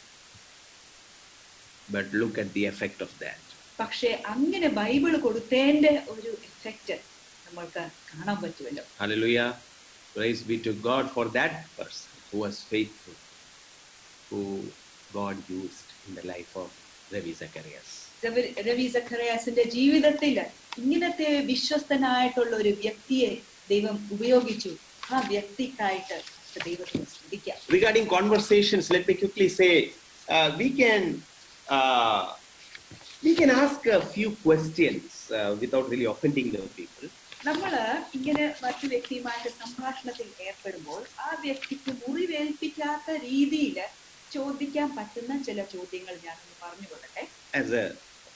But look at the effect of that. പക്ഷെ അങ്ങനെ ബൈബിൾ കൊടുത്തതിന്റെ ഒരു എഫക്റ്റ് നമ്മൾക്ക് കാണാൻ പറ്റുമല്ലോ Hallelujah. Praise be to God for that person who was faithful, who God used in the life of Ravi Zacharias. Ravi- Ravi സഖറിയാസിന്റെ ജീവിതത്തിൽ ഇങ്ങനത്തെ വിശ്വസ്തനായിട്ടുള്ള ഒരു വ്യക്തിയെ ദൈവം ഉപയോഗിച്ചു ആ വ്യക്തിക്കായിട്ട് നമുക്ക് ദൈവത്തിന് സ്തുതിക്കാം Regarding conversations, let me quickly say uh, we can uh, we can ask a few questions uh, without really offending the people. നമ്മൾ ഇങ്ങനെ മറ്റു വ്യക്തിയുമായിട്ട് സംഭാഷണത്തിൽ ഏർപ്പെടുമ്പോൾ ആ വ്യക്തിക്ക് മുറിവേൽപ്പിക്കാത്ത രീതിയിൽ ചോദിക്കാൻ പറ്റുന്ന ചില ചോദ്യങ്ങൾ ഞാനൊന്ന് പറഞ്ഞു കൊള്ളട്ടെ As a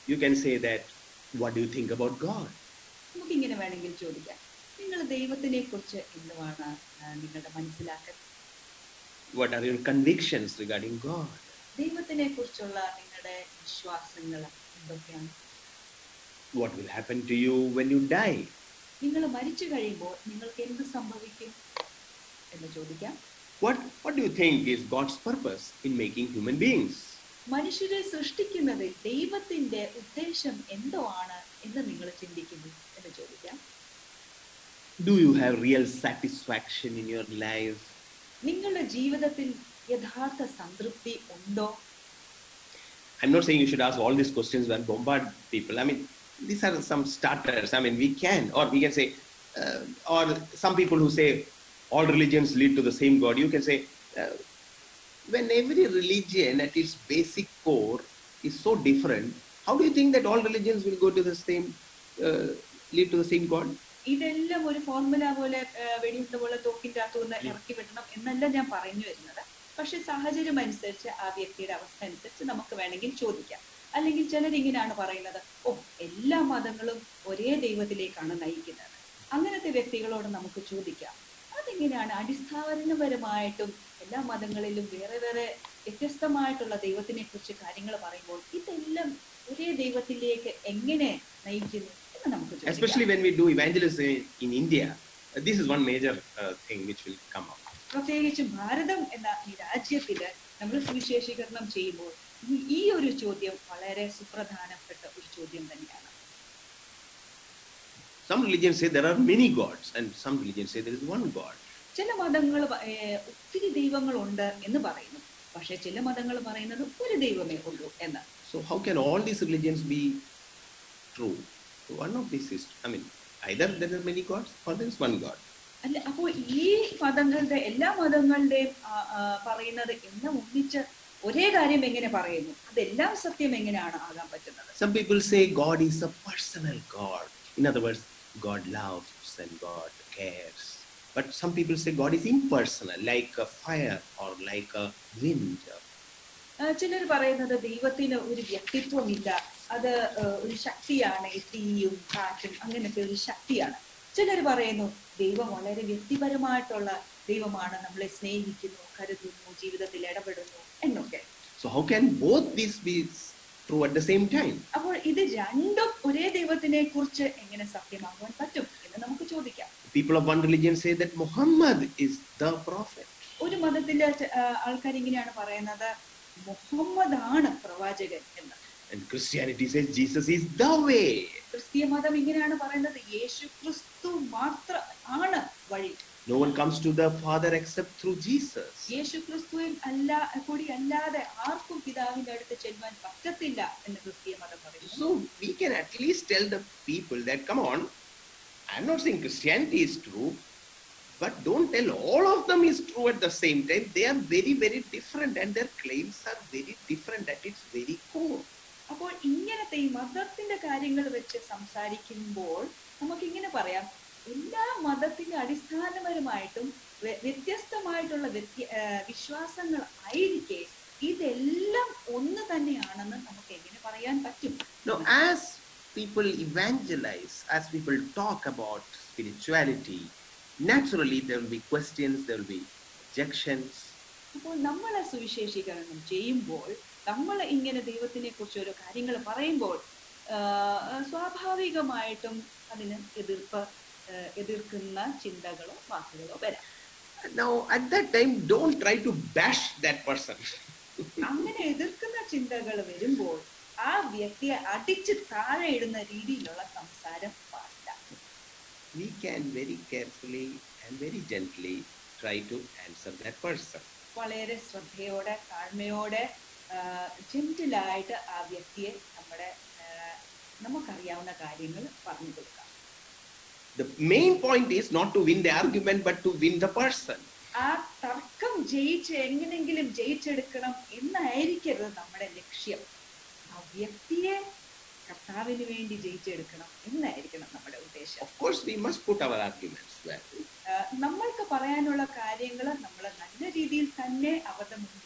you can say that, what do you think about God? നമുക്ക് ഇങ്ങനെ വേണമെങ്കിൽ ചോദിക്കാം നിങ്ങൾ ദൈവത്തിനെ കുറിച്ച് എന്തുവാണ് ആ, നിങ്ങളുടെ മനസ്സിലാക്കൽ What are your convictions regarding God? ദൈവത്തിനെ കുറിച്ചുള്ള നിങ്ങളുടെ വിശ്വാസങ്ങൾ എന്തൊക്കെയാണ് What will happen to you when you die? നിങ്ങൾ മരിച്ചു കഴിയുമ്പോൾ നിങ്ങൾക്ക് എന്ത് സംഭവിക്കും എന്ന് ചോദിക്കാം What, what do you think is God's purpose in making human beings? മനുഷ്യരെ സൃഷ്ടിക്കുന്നതിൽ ദൈവത്തിന്റെ ഉദ്ദേശം എന്തോ ആണ് എന്ന് നിങ്ങൾ ചിന്തിക്കുന്നു എന്ന് ചോദിക്കാം Do you have real satisfaction in your life? നിങ്ങളുടെ ജീവിതത്തിൽ യഥാർത്ഥ സംതൃപ്തി ഉണ്ടോ I'm not saying you should ask all these questions and bombard people. I mean, these are some starters. I mean, we can, or we can say, uh, or some people who say all religions lead to the same God. You can say, uh, when every religion at its basic core is so different, how do you think that all religions will go to the same, uh, lead to the same God? ഇതെല്ലാം ഒരു formula പോലെ ആ, വെടിയുണ്ട പോലെ തോക്കിന്റെ അകത്തുനിന്ന് ഇറക്കി വിടണം എന്നല്ല ഞാൻ പറഞ്ഞു വരുന്നത് പക്ഷെ സാഹചര്യം അനുസരിച്ച് ആ വ്യക്തിയുടെ അവസ്ഥ അനുസരിച്ച് നമുക്ക് വേണമെങ്കിൽ ചോദിക്കാം അല്ലെങ്കിൽ ചിലരിങ്ങനെയാണ് പറയുന്നത് ഓ എല്ലാ മതങ്ങളും ഒരേ ദൈവത്തിലേക്കാണ് നയിക്കുന്നത് അങ്ങനത്തെ വ്യക്തികളോട് നമുക്ക് ചോദിക്കാം അതെങ്ങനെയാണ് അടിസ്ഥാനപരമായിട്ടും എല്ലാ മതങ്ങളിലും വേറെ വേറെ വ്യത്യസ്തമായിട്ടുള്ള ദൈവത്തിനെ കുറിച്ച് കാര്യങ്ങൾ പറയുമ്പോൾ ഇതെല്ലാം ഒരേ ദൈവത്തിലേക്ക് എങ്ങനെ നയിക്കുന്നു എന്ന് നമുക്ക് ചോദിക്കാം Especially when we do evangelism in, in India, uh, this is one major uh, thing which will come up. പ്രത്യേകിച്ചും ഭാരതം എന്ന ഈ രാജ്യത്തില് നമ്മൾ സുവിശേഷീകരണം ചെയ്യുമ്പോൾ ഈ- ഈ ഒരു ചോദ്യം വളരെ സുപ്രധാനപ്പെട്ട ഒരു ചോദ്യം തന്നെയാണ് Some religions say there are many gods, and some religions say there is one God. ചില മതങ്ങൾ ഒത്തിരി ദൈവങ്ങളുണ്ട് എന്ന് പറയുന്നു പക്ഷെ ചില മതങ്ങൾ പറയുന്നത് ഒരു ദൈവമേ ഉള്ളൂ എന്ന് So how can all these religions be true? One of these is, I mean, either there are many gods or there is one God. അല്ല അപ്പോൾ ഈ മതങ്ങളുടെ എല്ലാ മതങ്ങളുടെയും ആ, ആ, പറയുന്നത് എല്ലാം ഒന്നിച്ച് ഒരേ കാര്യം എങ്ങനെ പറയുന്നു അതെല്ലാം സത്യം എങ്ങനെയാണ് ആകാൻ പറ്റുന്നത് Some people say God is a personal God. In other words, God loves and God cares. But some people say God is impersonal, like a fire or like a wind. ചിലർ പറയുന്നത് ദൈവത്തിന് ഒരു വ്യക്തിത്വമില്ല അത് ആ, ഒരു ശക്തിയാണ് ഈ തീയും കാറ്റും അങ്ങനത്തെ ഒരു ശക്തിയാണ് ചിലർ പറയുന്നു ദൈവം വളരെ വ്യക്തിപരമായിട്ടുള്ള ദൈവമാണ് നമ്മളെ സ്നേഹിക്കുന്നു കരുതുന്നു ജീവിതത്തിൽ ഇടപെടുന്നു എന്നൊക്കെ So how can both these be true at the same time? അപ്പോൾ ഇത് രണ്ടും ഒരേ ദൈവത്തിനെ കുറിച്ച് എങ്ങനെ സത്യമാകുവാൻ പറ്റും എന്ന് നമുക്ക് ചോദിക്കാം People of one religion say that Muhammad is the prophet. ഒരു മതത്തിലെ ആൾക്കാർ ഇങ്ങനെയാണ് പറയുന്നത് മുഹമ്മദ് ആണ് പ്രവാചകൻ എന്ന് And Christianity says Jesus is the way. ക്രിസ്തീയ മതം ഇങ്ങനെയാണ് പറയുന്നത് യേശു ക്രിസ്തു മാത്രം ആണ് വഴി No one comes to the Father except through Jesus. യേശു ക്രിസ്തുവിൽ അല്ല കൂടി അല്ലാതെ ആർക്കും പിതാവിന്റെ അടുത്ത് ചെല്ലുവാൻ പറ്റത്തില്ല എന്ന് ക്രിസ്തീയ മതം പറയുന്നു So we can at least tell the people that, come on, I'm not saying Christianity is true, but don't tell all of them is true at the same time. They are very, very different and their claims are very different at its very core. അപ്പോൾ ഇങ്ങനത്തെ ഈ മതത്തിന്റെ കാര്യങ്ങൾ വെച്ച് സംസാരിക്കുമ്പോൾ നമുക്ക് ഇങ്ങനെ പറയാം എല്ലാ മതത്തിന്റെ അടിസ്ഥാനപരമായിട്ടും വ്യ- വ്യത്യസ്തമായിട്ടുള്ള വ്യത്യ- ആ, വിശ്വാസങ്ങൾ ആയിരിക്കെ ഇതെല്ലാം ഒന്ന് തന്നെയാണെന്ന് നമുക്ക് എങ്ങനെ പറയാൻ പറ്റും Now, as people evangelize, as people talk about spirituality, naturally there will be questions, there will be objections. അപ്പോൾ നമ്മൾ സുവിശേഷീകരണം ചെയ്യുമ്പോൾ നമ്മൾ ഇങ്ങനെ ദൈവത്തിനെ കുറിച്ച് ഓരോ കാര്യങ്ങൾ പറയുമ്പോൾ ആ, സ്വാഭാവികമായിട്ടും അതിന് എതിർപ്പ് ആ, എതിർക്കുന്ന ചിന്തകളോ വാക്കുകളോ വരാം Now, at that time, don't try to bash that person. അങ്ങനെ എതിർക്കുന്ന ചിന്തകൾ വരുമ്പോൾ ആ വ്യക്തിയെ അടിച്ച് താഴെ ഇടുന്ന രീതിയിലുള്ള സംസാരം പാടില്ല we can very carefully and very gently try to answer that person. വളരെ ശ്രദ്ധയോടെ താഴ്മയോടെ ജെന്റിലായിട്ട് ആ വ്യക്തിയെ നമ്മുടെ ആ, നമുക്കറിയാവുന്ന കാര്യങ്ങൾ പറഞ്ഞു കൊടുക്കാം The main point is not to win the argument, but to win the person. ആ തർക്കം ജയിച്ച് എങ്ങനെങ്കിലും ജയിച്ചെടുക്കണം എന്നായിരിക്കരുത് നമ്മുടെ ലക്ഷ്യം ആ വ്യക്തിയെ കർത്താവിന് വേണ്ടി ജയിച്ചെടുക്കണം എന്നായിരിക്കണം നമ്മുടെ ഉദ്ദേശം Of course, we must put our arguments well. ആ, നമ്മൾക്ക് പറയാനുള്ള കാര്യങ്ങൾ നമ്മൾ നല്ല രീതിയിൽ തന്നെ അവരുടെ മുമ്പിൽ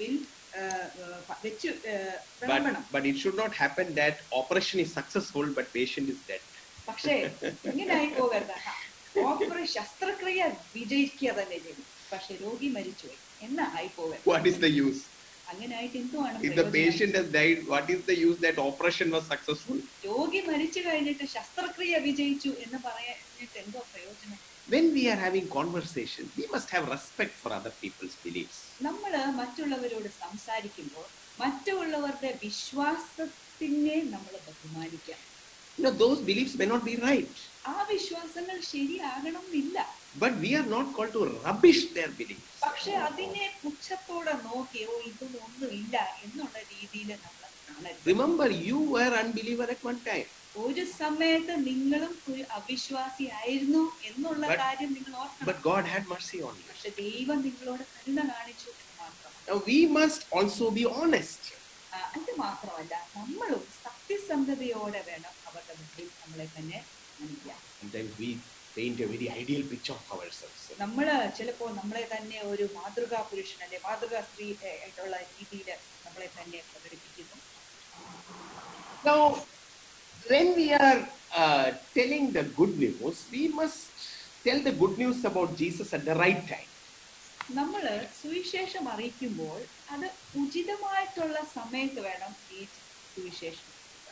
ആ, ആ, വെച്ച് ആ, But, വിളമ്പണം but it should not happen that operation is successful, but patient is dead. പക്ഷേ ഇങ്ങനായി പോകരുത് ഓപ്പറേഷൻ ശസ്ത്രക്രിയ വിജയിക്കുക തന്നെ ചെയ്യും പക്ഷെ രോഗി മരിച്ചുപോയി എന്നാ ആയി പോകരുത് What is the use? അങ്ങനെ ആയിട്ട് എന്തുവാണ് If the പ്രയോജനം? patient has died, what is the use that operation was successful? രോഗി മരിച്ചു കഴിഞ്ഞിട്ട് ശസ്ത്രക്രിയ വിജയിച്ചു എന്ന് പറയാനിട്ട് എന്തോ പ്രയോജനം When we are having conversation, we must have respect for other people's beliefs. നമ്മൾ മറ്റുള്ളവരോട് സംസാരിക്കുമ്പോൾ മറ്റുള്ളവരുടെ വിശ്വാസത്തിനെ നമ്മൾ ബഹുമാനിക്കാം You know, those beliefs may not be right, ആ വിശ്വാസങ്ങൾ ശരിയാകണം എന്നില്ല but we are not called to rubbish their beliefs. പക്ഷെ അതിനെ പുച്ഛത്തോടെ നോക്കി ഓ ഇതൊന്നും ഒന്നുമില്ല എന്നുള്ള രീതിയിൽ നമ്മൾ കാണരുത് Remember, you were unbeliever at one time. ഒരു സമയത്ത് നിങ്ങളും ഒരു അവിശ്വാസിയായിരുന്നു എന്നുള്ള But- കാര്യം നിങ്ങൾ ഓർക്കണം But God had mercy on you. പക്ഷെ ദൈവം നിങ്ങളോട് കരുണ കാണിച്ചു എന്ന് മാത്രം Now, we must also be honest. ആ, അത് മാത്രമല്ല നമ്മളും സത്യസന്ധതയോടെ വേണം അവരുടെ മുമ്പിൽ നമ്മളെ തന്നെ കാണിക്കാൻ Sometimes we paint a very ideal picture of ourselves. നമ്മള് ചിലപ്പോൾ നമ്മളെ തന്നെ ഒരു മാതൃകാ പുരുഷൻ അല്ലെ മാതൃകാ സ്ത്രീ ഏ, ആയിട്ടുള്ള രീതിയിൽ നമ്മളെ തന്നെ പ്രകടിപ്പിക്കുന്നു Now, when we are uh, telling the good news, we must tell the good news about Jesus at the right time. നമ്മൾ സുവിശേഷം അറിയിക്കുമ്പോൾ അത് ഉചിതമായിട്ടുള്ള സമയത്ത് വേണം ഈ സുവിശേഷം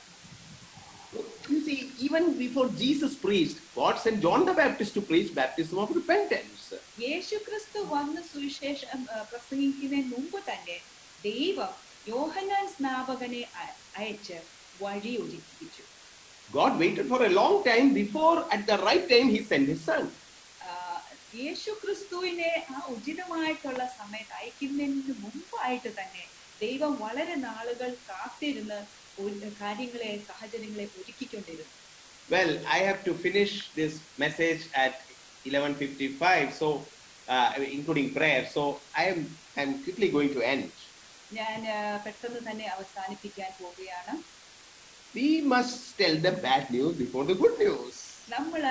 You see, even before Jesus preached, God sent John the Baptist to preach baptism of repentance. യേശു ക്രിസ്തു വന്ന് സുവിശേഷം ആ, പ്രസംഗിക്കുന്നതിന് മുമ്പ് തന്നെ ദൈവം യോഹന്നാൻ സ്നാപകനെ അ- അയച്ച് വഴി ഒരുക്കിച്ചു God waited for a long time before, at the right time, He sent His Son. ആ, യേശു ക്രിസ്തുവിനെ ആ ഉചിതമായിട്ടുള്ള സമയത്ത് അയക്കുന്നതിന് മുമ്പായിട്ട് തന്നെ ദൈവം വളരെ നാളുകൾ കാത്തിരുന്ന് ഒരു- കാര്യങ്ങളെ സാഹചര്യങ്ങളെ ഒരുക്കിക്കൊണ്ടിരുന്നു Well, I have to finish this message at 11:55, so uh, including prayer. So I am I am quickly going to end. ഞാൻ ആ, പെട്ടെന്ന് തന്നെ അവസാനിപ്പിക്കാൻ പോവുകയാണ് We must tell the bad news before the good news. നമ്മൾ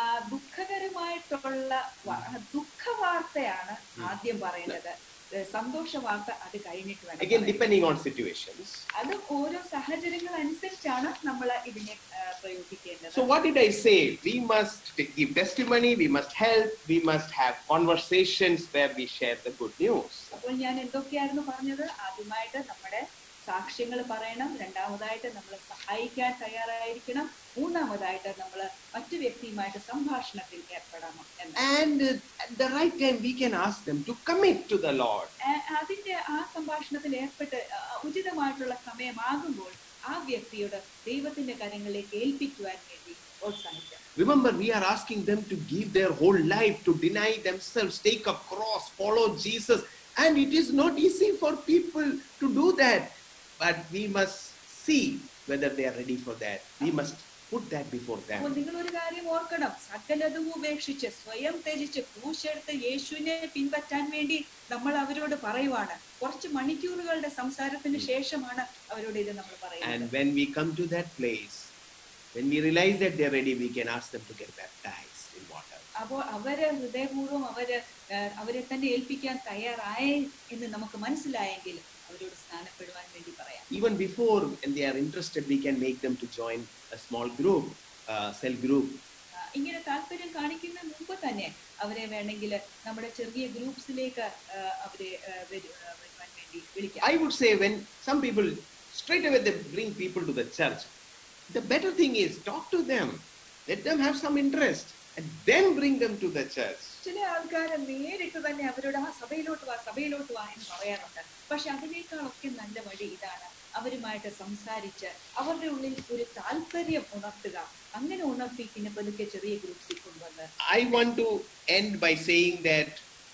ദുഃഖകരമായിട്ടുള്ള വ- ദുഃഖ വാർത്തയാണ് ആദ്യം പറയുന്നത് ഏ, സന്തോഷ വാർത്ത അത് കഴിഞ്ഞിട്ട് വേണം Again, പറയാൻ. depending on situations. അത് ഓരോ സാഹചര്യങ്ങൾ അനുസരിച്ചാണ് നമ്മൾ ഇതിനെ ആ, പ്രയോഗിക്കേണ്ടത് So what did I say? We must t- give testimony. We must help. We must have conversations where we share the good news. അപ്പോൾ ഞാൻ എന്തൊക്കെയായിരുന്നു പറഞ്ഞത് ആദ്യമായിട്ട് നമ്മുടെ സാക്ഷ്യങ്ങൾ പറയണം രണ്ടാമതായിട്ട് നമ്മൾ സഹായിക്കാൻ തയ്യാറായിരിക്കണം മൂന്നാമതായിട്ട് നമ്മൾ മറ്റു വ്യക്തിയുമായിട്ട് സംഭാഷണത്തിൽ ഏർപ്പെടണം എന്ന് And uh, at the right time, we can ask them to commit to the Lord. ആ- അതിന്റെ ആ സംഭാഷണത്തിൽ ഏർപ്പെട്ട് ആ, ഉചിതമായിട്ടുള്ള സമയമാകുമ്പോൾ ആ വ്യക്തിയോട് ദൈവത്തിന്റെ കാര്യങ്ങളിലേക്ക് ഏൽപ്പിക്കുവാൻ വേണ്ടി പ്രോത്സാഹിക്കാം Remember, we are asking them to give their whole life, to deny themselves, take a cross, follow Jesus. And it is not easy for people to do that. But we must see whether they are ready for that. We must put that before അപ്പോൾ them. നിങ്ങൾ ഒരു കാര്യം ഓർക്കണം സകലതും ഉപേക്ഷിച്ച് സ്വയം ത്യജിച്ച് ക്രൂശെടുത്ത് യേശുവിനെ പിൻപറ്റാൻ വേണ്ടി നമ്മൾ അവരോട് പറയുവാണ് കുറച്ച് മണിക്കൂറുകളുടെ സംസാരത്തിന് ശേഷമാണ് അവരോട് ഇത് നമ്മൾ പറയുന്നത് And when we come to that place, when we realize that they're ready, we can ask them to get baptized in water. അപ്പോൾ അവര് ഹൃദയപൂർവ്വം അവര് ആ, അവരെ തന്നെ ഏൽപ്പിക്കാൻ തയ്യാറായ എന്ന് നമുക്ക് മനസ്സിലായെങ്കിൽ അവരോട് സ്നാനപ്പെടുവാൻ വേണ്ടി പറയാം Even before, when they are interested, we can make them to join a small group, uh, cell group. ആ, ഇങ്ങനെ താല്പര്യം കാണിക്കുന്ന മുമ്പ് തന്നെ അവരെ വേണമെങ്കിൽ നമ്മുടെ ചെറിയ ഗ്രൂപ്പ്സിലേക്ക് അവരെ ആ, വരു- ആ, വരുവാൻ വേണ്ടി വിളിക്കാം I would say when some people straight away they bring people to the church, the better thing is talk to them, let them have some interest, and then bring them to the church. ചില ആൾക്കാർ നേരിട്ട് തന്നെ അവരോട് ആ സഭയിലോട്ട് വാ സഭയിലോട്ട് വാ എന്ന് പറയാറുണ്ട് പക്ഷെ അതിനേക്കാളൊക്കെ നല്ല വഴി ഇതാണ് അവരുമായിട്ട് സംസാരിച്ച് അവരുടെ ഉള്ളിൽ ഒരു താല്പര്യം ഉണർത്തുക അങ്ങനെ ഉണർത്തി പിന്നെ പതുക്കെ ചെറിയ ഗ്രൂപ്പ്സിൽ കൊണ്ടുവന്ന് I want to end by saying that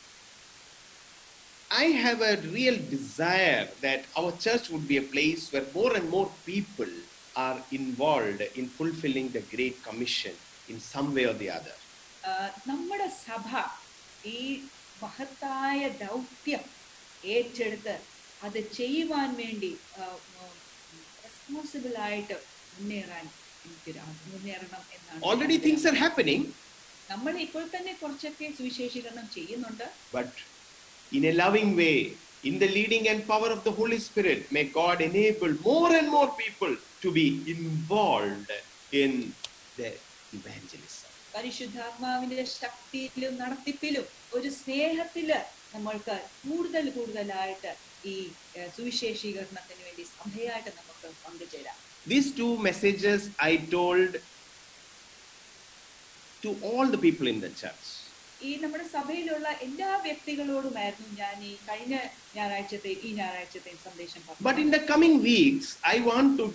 I have a real desire that our church would be a place where more and more people are involved in fulfilling the Great Commission in some way or the other. ആ, നമ്മുടെ സഭ ഈ മഹത്തായ ദൗത്യം ഏറ്റെടുത്ത് അത് ചെയ്യുവാൻ വേണ്ടി റെസ്പോൺസിബിൾ ആയിട്ട് മുന്നേറാൻ എനിക്കൊരു ആ- മുന്നേറണം എന്നാണ് ഞാൻ Already things ആഗ്രഹിക്കുന്നത്. are happening, നമ്മൾ ഇപ്പോൾ തന്നെ കുറച്ചൊക്കെ സുവിശേഷീകരണം ചെയ്യുന്നുണ്ട് but in a loving way, In the leading and power of the Holy Spirit, may God enable more and more people to be involved in the evangelism. പരിശുദ്ധാത്മാവിന്റെ ശക്തിയിലും നടത്തിപ്പിലും ഒരു സ്നേഹത്തില് നമ്മൾക്ക് കൂടുതൽ കൂടുതലായിട്ട് ഈ ഏഹ്, സുവിശേഷീകരണത്തിന് വേണ്ടി സഭയായിട്ട് നമുക്ക് പങ്കുചേരാം These two messages I told to all the people in the church. ഈ നമ്മുടെ സഭയിലുള്ള എല്ലാ വ്യക്തികളോടുമായിരുന്നു ഞാൻ ഈ കഴിഞ്ഞ ഞായറാഴ്ചത്തെ ഈ ഞായറാഴ്ചത്തെ സന്ദേശം But പറഞ്ഞത് in the coming weeks, I want to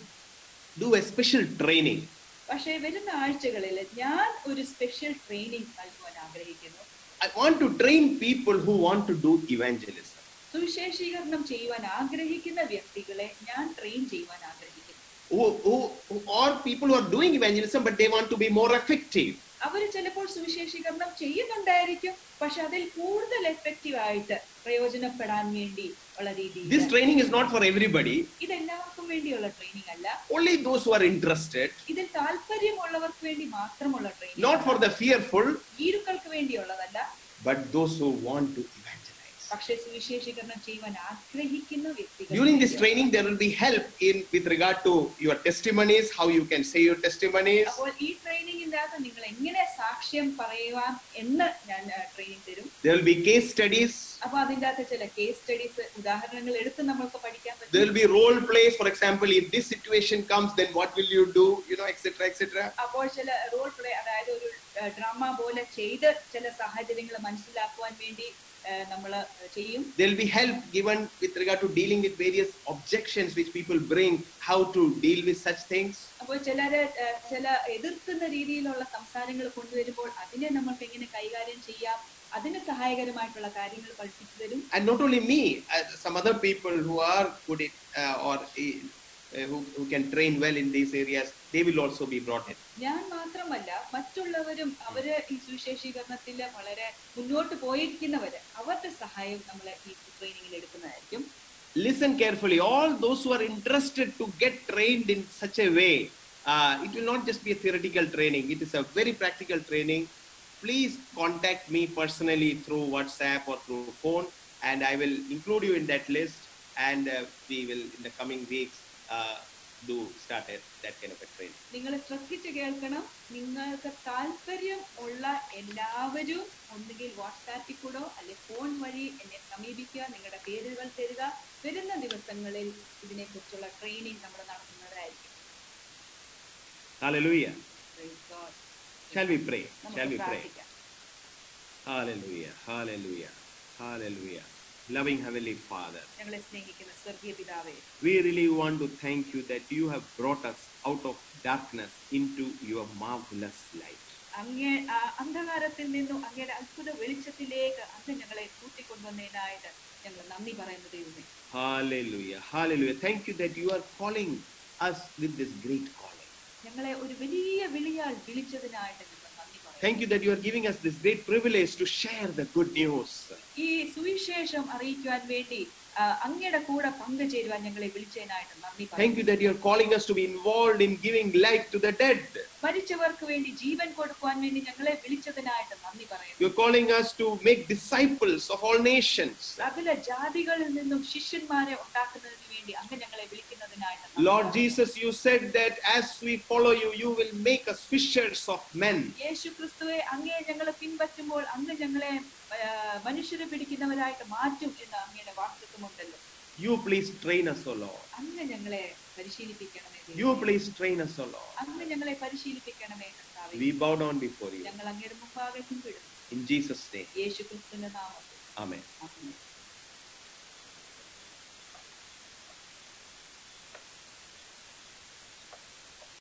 do a special training. പക്ഷേ വരുന്ന ആഴ്ചകളിൽ ഞാൻ ഒരു സ്പെഷ്യൽ ട്രെയിനിങ് നൽകുവാൻ ആഗ്രഹിക്കുന്നു I want to train people who want to do evangelism. സുവിശേഷീകരണം ചെയ്യുവാൻ ആഗ്രഹിക്കുന്ന വ്യക്തികളെ ഞാൻ ട്രെയിൻ ചെയ്യുവാൻ ആഗ്രഹിക്കുന്നു Who, who, who or people who are doing evangelism, but they want to be more effective. അവർ ചിലപ്പോൾ സുവിശേഷീകരണം ചെയ്യുന്നുണ്ടായിരിക്കും പക്ഷെ അതിൽ കൂടുതൽ എഫക്റ്റീവ് ആയിട്ട് പ്രയോജനപ്പെടാൻ വേണ്ടി ഉള്ള രീതിയിൽ This training is not for everybody, ഇത് എല്ലാവർക്കും വേണ്ടിയുള്ള ട്രെയിനിങ് അല്ല only those who are interested, ഇതിൽ താല്പര്യമുള്ളവർക്ക് വേണ്ടി മാത്രമുള്ള training not for the fearful, ഭീരുക്കൾക്ക് വേണ്ടിയുള്ളതല്ല but those who want to evangelize. പക്ഷെ സുവിശേഷീകരണം ചെയ്യുവാൻ ആഗ്രഹിക്കുന്ന വ്യക്തികൾ During this training, there will be help in with regard to your testimonies, how you can say your testimonies. അപ്പോൾ ഈ ട്രെയിനിങ്ങിന്റെ അകത്ത് നിങ്ങൾ എങ്ങനെ സാക്ഷ്യം പറയുവാൻ എന്ന് ഞാൻ ട്രെയിനിങ് തരും There will be case studies. അപ്പൊ അതിന്റെ അകത്ത് ചില കേസ് സ്റ്റഡീസ് ഉദാഹരണങ്ങൾ എടുത്ത് നമുക്ക് പഠിക്കാൻ There പറ്റും will be role plays. For example, if this situation comes, then what will you do? You know, etc., etc. അപ്പോൾ ചില റോൾ പ്ലേ അതായത് ഒരു ഡ്രാമ പോലെ ചെയ്ത് ചില സാഹചര്യങ്ങൾ മനസ്സിലാക്കുവാൻ വേണ്ടി നമ്മൾ ചെയ്യും There will be help given with regard to dealing with various objections which people bring, how to deal with such things. അപ്പോൾ ചിലര് ഏഹ്, ചില എതിർക്കുന്ന രീതിയിലുള്ള സംസാരങ്ങൾ കൊണ്ടുവരുമ്പോൾ അതിനെ നമുക്ക് എങ്ങനെ കൈകാര്യം ചെയ്യാം അതിന് സഹായകരമായിട്ടുള്ള കാര്യങ്ങൾ പഠിപ്പിച്ചു തരും And not only me, uh, some other people who are good in, uh, or uh, who, who can train well in these areas, they will also be brought in. ഞാൻ മാത്രമല്ല മറ്റുള്ളവരും അവര് ഈ സുവിശേഷീകരണത്തിൽ വളരെ മുന്നോട്ട് പോയിരിക്കുന്നവര് അവരുടെ സഹായം നമ്മൾ ഈ ട്രെയിനിങ്ങിൽ എടുക്കുന്നതായിരിക്കും Listen carefully. All those who are interested to get trained in such a way, uh, it will not just be a theoretical training, it is a very practical training. Please contact me personally through WhatsApp or through phone, and I will include you in that list. And uh, we will, in the coming weeks, uh, do start a, that kind of a training. നിങ്ങൾ ശ്രദ്ധിച്ച് കേൾക്കണം നിങ്ങൾക്ക് താല്പര്യം ഉള്ള എല്ലാവരും ഒന്നുകിൽ വാട്സാപ്പിൽ കൂടോ അല്ലെ ഫോൺ വഴി എന്നെ സമീപിക്കുക നിങ്ങളുടെ പേരുകൾ തരിക വരുന്ന ദിവസങ്ങളിൽ ഇതിനെക്കുറിച്ചുള്ള ട്രെയിനിങ് നമ്മൾ നടത്തുന്നതായിരിക്കും Hallelujah. Praise God. Shall we pray? Shall നമുക്ക് we pray? പ്രാർത്ഥിക്കാം Hallelujah. Hallelujah. Hallelujah. Loving Heavenly Father. ഞങ്ങളെ സ്നേഹിക്കുന്ന സ്വർഗീയ പിതാവേ We really want to thank you that you have brought us out of darkness into your marvelous light. അങ്ങേ ആ അന്ധകാരത്തിൽ നിന്നും അങ്ങയുടെ അത്ഭുത വെളിച്ചത്തിലേക്ക് അങ്ങ് ഞങ്ങളെ കൂട്ടിക്കൊണ്ടുവന്നതിനായിട്ട് ഞങ്ങൾ നന്ദി പറയുന്നത് ദൈവമേ Hallelujah. Hallelujah. Thank you that you are calling us with this great calling. ഞങ്ങളെ ഒരു വലിയ വിളിയാൽ വിളിച്ചതിനായിട്ട് ഞങ്ങൾ നന്ദി പറയുന്നു Thank you that you are giving us this great privilege to share the good news. ഈ സുവിശേഷം അറിയിക്കുവാൻ വേണ്ടി ആ, അങ്ങയുടെ കൂടെ പങ്കുചേരുവാൻ ഞങ്ങളെ വിളിച്ചതിനായിട്ട് നന്ദി Thank പറയുന്നു you that you are calling us to be involved in giving life to the dead. മരിച്ചവർക്ക് വേണ്ടി ജീവൻ കൊടുക്കുവാൻ വേണ്ടി ഞങ്ങളെ വിളിച്ചതിനായിട്ട് നന്ദി പറയുന്നു You're calling us to make disciples of all nations. സകല ജാതികളിൽ നിന്നും ശിഷ്യന്മാരെ ഉണ്ടാക്കുന്നതിന് വേണ്ടി അങ്ങ് ഞങ്ങളെ വിളിക്കുന്നതിനായിട്ട് നന്ദി Lord പറയുന്നു. Jesus, you said that as we follow you, you will make us fishers of men. യേശു ക്രിസ്തുവെ അങ്ങയെ ഞങ്ങൾ പിൻപറ്റുമ്പോൾ അങ്ങ് ഞങ്ങളെ ആ, മനുഷ്യരെ പിടിക്കുന്നവരായിട്ട് മാറ്റും എന്ന് അങ്ങയുടെ വാക്തത്വമുണ്ടല്ലോ You please train us, O Lord. അങ്ങ് ഞങ്ങളെ പരിശീലിപ്പിക്കണമേ ദൈവമേ. You please train us, O Lord. അങ്ങ് ഞങ്ങളെ പരിശീലിപ്പിക്കണമേ കർത്താവേ. We bow down before you. ഞങ്ങൾ അങ്ങയുടെ മുമ്പാകെ കുമ്പിടുന്നു In Jesus' name. യേശു ക്രിസ്തുവിന്റെ നാമത്തിൽ Amen. ആമേൻ.